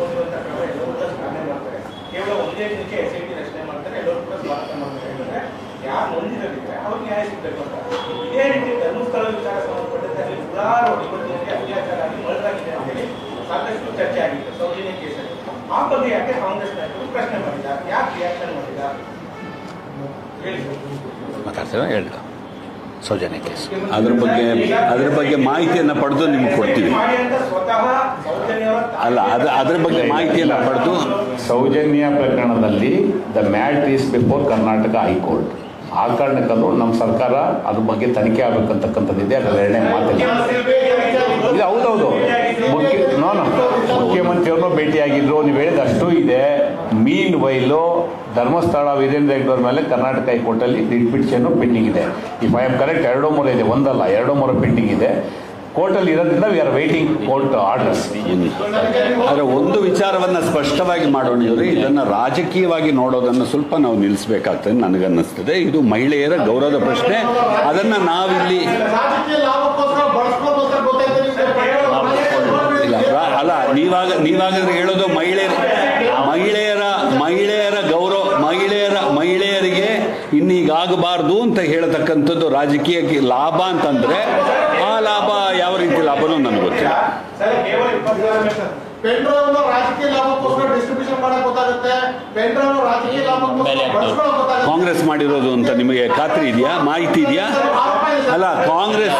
ಕೇವಲ ಒಂದೇ ದಿನಕ್ಕೆ ಎಸ್ ಐ ಟಿ ರಚನೆ ಮಾಡ್ತಾರೆ ಎಲ್ಲರೂ ಕೂಡ ಸ್ವಾಗತ ಮಾಡ್ತಾರೆ ಹೇಳಿದ್ರೆ ಯಾರು ನೊಂದಿರಲಿದ್ರೆ ಅವ್ರಿಗೆ ನ್ಯಾಯ ಸಿಗಬೇಕು ಅಂತ ಇದೇ ರೀತಿ ಧರ್ಮಸ್ಥಳ ವಿಚಾರ ಸಂಬಂಧಪಟ್ಟಂತೆ ಅಲ್ಲಿ ನೂರಾರು ಇವತ್ತಿನವರೆಗೆ ಅತ್ಯಾಚಾರ ಆಗಿ ಮರಳಾಗಿದೆ ಅಂತೇಳಿ ಸಾಕಷ್ಟು ಚರ್ಚೆ ಆಗಿದೆ ಸೌಜನ್ಯ ಕೇಸಲ್ಲಿ ಆ ಬಗ್ಗೆ ಯಾಕೆ ಕಾಂಗ್ರೆಸ್ ನಾಯಕರು ಪ್ರಶ್ನೆ ಮಾಡಿದ್ದಾರೆ ಯಾಕೆ ರಿಯಾಕ್ಷನ್ ಮಾಡಿದ್ದಾರೆ ಹೇಳಿ ಮಾತಾಡ್ತೀರಾ ಹೇಳಿ ಸೌಜನ್ಯ ಕೇಸ್ ಅದ್ರ ಬಗ್ಗೆ ಅದ್ರ ಬಗ್ಗೆ ಮಾಹಿತಿಯನ್ನು ಪಡೆದು ನಿಮ್ಗೆ ಕೊಡ್ತೀವಿ ಮಾಡಿ ಅಂತ ಸ್ವತಃ ಸೌಜನ್ಯವರ ಅಲ್ಲ ಅದ್ರ ಅದ್ರ ಬಗ್ಗೆ ಮಾಹಿತಿಯನ್ನು ಪಡೆದು ಸೌಜನ್ಯ ಪ್ರಕರಣದಲ್ಲಿ the matter is before Karnataka high court ಆ ಕಾರಣಕ್ಕದು ನಮ್ಮ ಸರ್ಕಾರ ಅದ್ರ ಬಗ್ಗೆ ತನಿಖೆ ಆಗಬೇಕಂತಕ್ಕಂಥದ್ದಿದೆ ಅದರ ಎರಡನೇ ಮಾತಿಲ್ಲ ಇದು ಹೌದೌದು ಮುಖ್ಯ ನೋ ನೋ ಮುಖ್ಯಮಂತ್ರಿಯವರು ಭೇಟಿಯಾಗಿದ್ರು ನೀವು ಹೇಳಿದ ಅಷ್ಟು ಇದೆ ಮೀನ್ ವೈಲು ಧರ್ಮಸ್ಥಳ ವೀರೇಂದ್ರ ಹೆಗ್ಡೋರ್ ಮೇಲೆ ಕರ್ನಾಟಕ ಹೈಕೋರ್ಟಲ್ಲಿ ರಿಟ್ ಪಿಟಿಷನ್ ಪೆಂಡಿಂಗ್ ಇದೆ ಇಫ್ ಐ ಆಮ್ ಕರೆಕ್ಟ್ ಎರಡೋ ಮೂರು ಇದೆ ಒಂದಲ್ಲ ಎರಡೋ ಮೂರು ಪೆಂಡಿಂಗ್ ಇದೆ ಕೋರ್ಟಲ್ಲಿ ಇರೋದ್ರಿಂದ we are waiting court orders ಆದರೆ ಒಂದು ವಿಚಾರವನ್ನು ಸ್ಪಷ್ಟವಾಗಿ ಮಾಡೋಣ ಇವರು ಇದನ್ನು ರಾಜಕೀಯವಾಗಿ ನೋಡೋದನ್ನು ಸ್ವಲ್ಪ ನಾವು ನಿಲ್ಲಿಸಬೇಕಾಗ್ತದೆ ನನಗನ್ನಿಸ್ತದೆ ಇದು ಮಹಿಳೆಯರ ಗೌರವದ ಪ್ರಶ್ನೆ ಅದನ್ನು ನಾವಿಲ್ಲಿ ರಾಜಕೀಯ ಲಾಭಕ್ಕೋಸ್ಕರ ಬಳಸ್ಕೊಂಡು ಅಂತ ಗೊತ್ತಾಯ್ತು ನಿಮ್ಗೆ ಇಲ್ಲ ರಾ- ಅಲ್ಲ ನೀವಾಗ ನೀವಾಗಂದ್ರೆ ಹೇಳೋದು ಮಹಿಳೆಯರ ಮಹಿಳೆಯರ ಮಹಿಳೆಯರ ಗೌರವ ಮಹಿಳೆಯರ ಮಹಿಳೆಯರಿಗೆ ಇನ್ನೀಗಾಗಬಾರ್ದು ಅಂತ ಹೇಳತಕ್ಕಂಥದ್ದು ರಾಜಕೀಯಕ್ಕೆ ಲಾಭ ಅಂತಂದ್ರೆ ಆ ಲಾಭ ಯಾವ ರೀತಿ ಲಾಭನೂ ನನಗೆ ಗೊತ್ತಿಲ್ಲ ಸರ್ ಕೇವಲ ಇಪ್ಪತ್ತು ಪೆನ್ ಡ್ರೈವ್ ರಾಜಕೀಯ ಲಾಭಕ್ಕೋಸ್ಕರ ಡಿಸ್ಟ್ರಿಬ್ಯೂಷನ್ ಮಾಡಕ್ ಗೊತ್ತಾಗುತ್ತೆ ಪೆನ್ ಡ್ರೈವ್ ರಾಜಕೀಯ ಲಾಭಕ್ಕೋಸ್ಕರ ಬಳಸ್ಕೊಳಕ್ ಗೊತ್ತಾಗುತ್ತೆ ಕಾಂಗ್ರೆಸ್ ಮಾಡಿರೋದು ಅಂತ ನಿಮಗೆ ಖಾತ್ರಿ ಇದೆಯಾ ಮಾಹಿತಿ ಇದೆಯಾ ಅಲ್ಲ ಕಾಂಗ್ರೆಸ್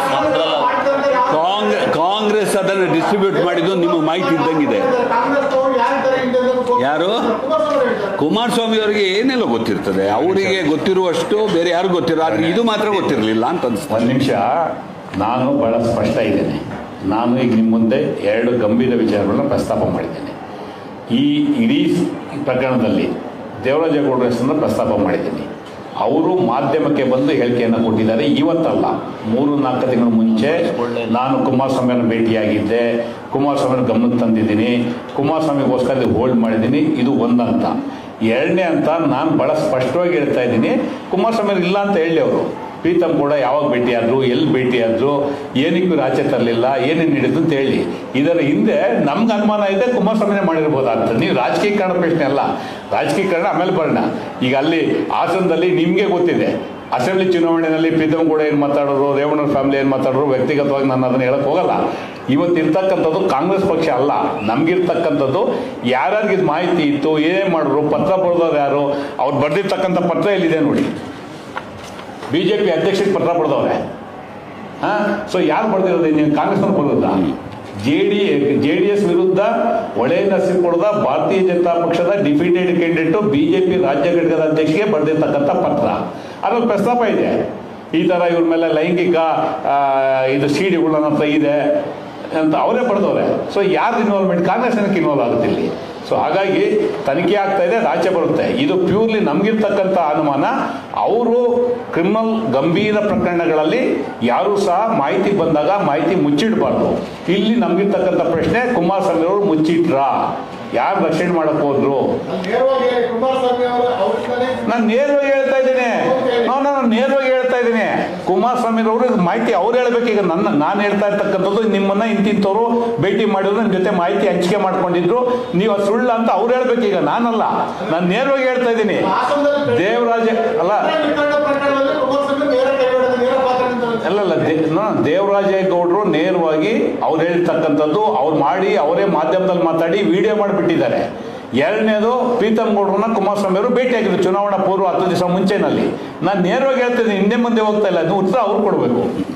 ಕಾಂಗ್ ಕಾಂಗ್ರೆಸ್ ಅದನ್ನು ಡಿಸ್ಟ್ರಿಬ್ಯೂಟ್ ಮಾಡಿದ್ದು ನಿಮಗೆ ಮಾಹಿತಿ ಇದ್ದಂಗಿದೆ ಕಾಂಗ್ರೆಸ್ ಅವರು ಯಾರಿದ್ದಾರೆ ಹಿಂದೆ ಅಂತ ಗೊತ್ತು. ಯಾರು? ಕುಮಾರಸ್ವಾಮಿ ಹೇಳ್ತಾರೆ. ಕುಮಾರಸ್ವಾಮಿ ಅವರಿಗೆ ಏನೆಲ್ಲ ಗೊತ್ತಿರ್ತದೆ ಅವರಿಗೆ ಗೊತ್ತಿರುವಷ್ಟು ಬೇರೆ ಯಾರು ಗೊತ್ತಿರೋ ಆದ್ರೆ ಇದು ಮಾತ್ರ ಗೊತ್ತಿರಲಿಲ್ಲ ಅಂತ ಅನ್ಸ್ತದೆ ಒಂದು ನಿಮಿಷ ನಾನು ಬಹಳ ಸ್ಪಷ್ಟ ಇದ್ದೇನೆ ನಾನು ಈಗ ನಿಮ್ಮ ಮುಂದೆ ಎರಡು ಗಂಭೀರ ವಿಚಾರಗಳನ್ನ ಪ್ರಸ್ತಾಪ ಮಾಡಿದ್ದೇನೆ ಈ ಇಡೀ ಪ್ರಕರಣದಲ್ಲಿ ದೇವರಾಜೇಗೌಡರ ಹೆಸರನ್ನ ಪ್ರಸ್ತಾಪ ಮಾಡಿದ್ದೀನಿ ಅವರು ಮಾಧ್ಯಮಕ್ಕೆ ಬಂದು ಹೇಳಿಕೆಯನ್ನು ಕೊಟ್ಟಿದ್ದಾರೆ ಇವತ್ತಲ್ಲ ಮೂರು ನಾಲ್ಕು ತಿಂಗಳ ಮುಂಚೆ ನಾನು ಕುಮಾರಸ್ವಾಮಿಯನ್ನು ಭೇಟಿಯಾಗಿದ್ದೆ ಕುಮಾರಸ್ವಾಮಿನ ಗಮನಕ್ಕೆ ತಂದಿದ್ದೀನಿ ಕುಮಾರಸ್ವಾಮಿಗೋಸ್ಕರ ಇದು ಹೋಲ್ಡ್ ಮಾಡಿದ್ದೀನಿ ಇದು ಒಂದಂತ ಎರಡನೇ ಅಂತ ನಾನು ಭಾಳ ಸ್ಪಷ್ಟವಾಗಿ ಹೇಳ್ತಾ ಇದ್ದೀನಿ ಕುಮಾರಸ್ವಾಮಿ ಇಲ್ಲ ಅಂತ ಹೇಳಿ ಅವರು ಪ್ರೀತಮ್ ಕೂಡ ಯಾವಾಗ ಭೇಟಿಯಾದ್ರು ಎಲ್ಲಿ ಭೇಟಿಯಾದ್ರು ಏನಕ್ಕೂ ಆಚೆ ತರಲಿಲ್ಲ ಏನೇನು ನೀಡಿದ್ದು ಅಂತ ಹೇಳಿ ಇದರ ಹಿಂದೆ ನಮ್ಗೆ ಅನುಮಾನ ಇದೆ ಕುಮಾರಸ್ವಾಮಿನೇ ಮಾಡಿರ್ಬೋದಾಗ್ತದೆ ನೀವು ರಾಜಕೀಕರಣ ಪ್ರಶ್ನೆ ಅಲ್ಲ ರಾಜಕೀಕರಣ ಆಮೇಲೆ ಬರೋಣ ಈಗ ಅಲ್ಲಿ ಹಾಸನದಲ್ಲಿ ನಿಮಗೆ ಗೊತ್ತಿದೆ ಅಸೆಂಬ್ಲಿ ಚುನಾವಣೆಯಲ್ಲಿ ಪ್ರೀತಮ್ ಕೂಡ ಏನು ಮಾತಾಡೋರು ರೇವಣ್ಣವ್ರ ಫ್ಯಾಮಿಲಿ ಏನು ಮಾತಾಡೋರು ವ್ಯಕ್ತಿಗತವಾಗಿ ನಾನು ಅದನ್ನು ಹೇಳಕ್ ಹೋಗಲ್ಲ ಇವತ್ತು ಇರ್ತಕ್ಕಂಥದ್ದು ಕಾಂಗ್ರೆಸ್ ಪಕ್ಷ ಅಲ್ಲ ನಮ್ಗಿರ್ತಕ್ಕಂಥದ್ದು ಯಾರ್ಯಾರಿಗೆ ಇದು ಮಾಹಿತಿ ಇತ್ತು ಏನೇ ಮಾಡಿದ್ರು ಪತ್ರ ಬರೆದವ್ರು ಯಾರು ಅವ್ರು ಬರೆದಿರ್ತಕ್ಕಂಥ ಪತ್ರ ಎಲ್ಲಿದೆ ನೋಡಿ ಬಿ ಜೆ ಪಿ ಅಧ್ಯಕ್ಷರಿಗೆ ಪತ್ರ ಬರೆದವ್ರೆ ಹಾಂ ಸೊ ಯಾರು ಬರೆದಿರೋದು ನೀವು ಕಾಂಗ್ರೆಸ್ನವ್ರು ಬರೋದಾ J D J D S ವಿರುದ್ಧ ಒಳೆ ನರಸಿಂಹಪುರದ ಭಾರತೀಯ ಜನತಾ ಪಕ್ಷದ defeated candidate B J P ರಾಜ್ಯ ಘಟಕದ ಅಧ್ಯಕ್ಷರಿಗೆ ಬರೆದಿರ್ತಕ್ಕಂಥ ಪತ್ರ ಅದ್ರಲ್ಲಿ ಪ್ರಸ್ತಾಪ ಇದೆ ಈ ಥರ ಇವ್ರ ಮೇಲೆ ಲೈಂಗಿಕ ಆ, ಇದು ಸಿಡಿಗಳು ನನ್ನ ಹತ್ರ ಇದೆ ಅಂತ ಅವರೇ ಬರೆದವ್ರೆ ಸೊ ಯಾರ್ದು ಇನ್ವಾಲ್ವ್ಮೆಂಟ್ ಕಾಂಗ್ರೆಸ್ ಏನಕ್ಕೆ ಇನ್ವಾಲ್ವ್ ಆಗುತ್ತೆ ಇಲ್ಲಿ ಸೊ ಹಾಗಾಗಿ ತನಿಖೆ ಆಗ್ತಾ ಇದೆ ಅದು ಆಚೆ ಬರುತ್ತೆ ಇದು ಪ್ಯೂರ್ಲಿ ನಮಗಿರ್ತಕ್ಕಂಥ ಅನುಮಾನ ಅವರು ಕ್ರಿಮಿನಲ್ ಗಂಭೀರ ಪ್ರಕರಣಗಳಲ್ಲಿ ಯಾರೂ ಸಹ ಮಾಹಿತಿ ಬಂದಾಗ ಮಾಹಿತಿ ಮುಚ್ಚಿಡಬಾರ್ದು ಇಲ್ಲಿ ನಮಗಿರ್ತಕ್ಕಂಥ ಪ್ರಶ್ನೆ ಕುಮಾರಸ್ವಾಮಿ ಅವರು ಮುಚ್ಚಿಟ್ರಾ ಯಾರು ರಕ್ಷಣೆ ಮಾಡಕ್ ಹೋದ್ರು ಅಲ್ಲಿ ನೇರವಾಗಿ ಹೇಳಿ, ಕುಮಾರಸ್ವಾಮಿ ಅವರು ಅವ್ರಿಂದಲೇ ನಾನು ನೇರವಾಗಿ ಹೇಳ್ತಾ ಇದ್ದೀನಿ ನಾನು ನಾನು ನೇರವಾಗಿ ಹೇಳ್ತಾ ಇದ್ದೀನಿ ಕುಮಾರಸ್ವಾಮಿ ಅವರು ಮಾಹಿತಿ ಅವ್ರು ಹೇಳ್ಬೇಕು ಈಗ ನನ್ನ ನಾನು ಹೇಳ್ತಾ ಇರ್ತಕ್ಕಂಥದ್ದು ನಿಮ್ಮನ್ನ ಇಂತಿಂಥವ್ರು ಭೇಟಿ ಮಾಡಿದ್ರು ನಿಮ್ಮ ಜೊತೆ ಮಾಹಿತಿ ಹಂಚಿಕೆ ಮಾಡ್ಕೊಂಡಿದ್ರು ನೀವು ಅದು ಸುಳ್ಳು ಅಂತ ಅವ್ರು ಹೇಳ್ಬೇಕು ಈಗ ನಾನಲ್ಲ ನಾನು ನೇರವಾಗಿ ಹೇಳ್ತಾ ಇದ್ದೀನಿ ಹಾಸನದಲ್ಲಿ ದೇವರಾಜ ಅಲ್ಲ ವಿತರಣಾ ಪ್ರಕರಣದಲ್ಲಿ ಕುಮಾರಸ್ವಾಮಿ ನೇರ ಕೈಗೊಳ್ಳೋದು ನೇರ ಪಾತ್ರ ನಿಂತಿರೋದು. ಅಲ್ಲಲ್ಲ ದೇ- ನೋ, ದೇವರಾಜೇಗೌಡರು ನೇರವಾಗಿ ಅವ್ರು ಹೇಳ್ತಕ್ಕಂಥದ್ದು ಅವ್ರು ಮಾಡಿ ಅವರೇ ಮಾಧ್ಯಮದಲ್ಲಿ ಮಾತಾಡಿ ವಿಡಿಯೋ ಮಾಡಿಬಿಟ್ಟಿದ್ದಾರೆ ಎರಡನೇದು ಪ್ರೀತಮ್ ಗೌಡ್ರನ್ನ ಕುಮಾರಸ್ವಾಮಿ ಅವರು ಭೇಟಿಯಾಗಿದ್ರು ಚುನಾವಣಾ ಪೂರ್ವ ಹತ್ತು ದಿವಸ ಮುಂಚೆನಲ್ಲಿ ನಾನು ನೇರವಾಗಿ ಹೇಳ್ತಿದ್ದೀನಿ ಹಿಂದೆ ಮುಂದೆ ಹೋಗ್ತಾ ಇಲ್ಲ ಅದು ಉತ್ತರ ಅವ್ರು ಕೊಡಬೇಕು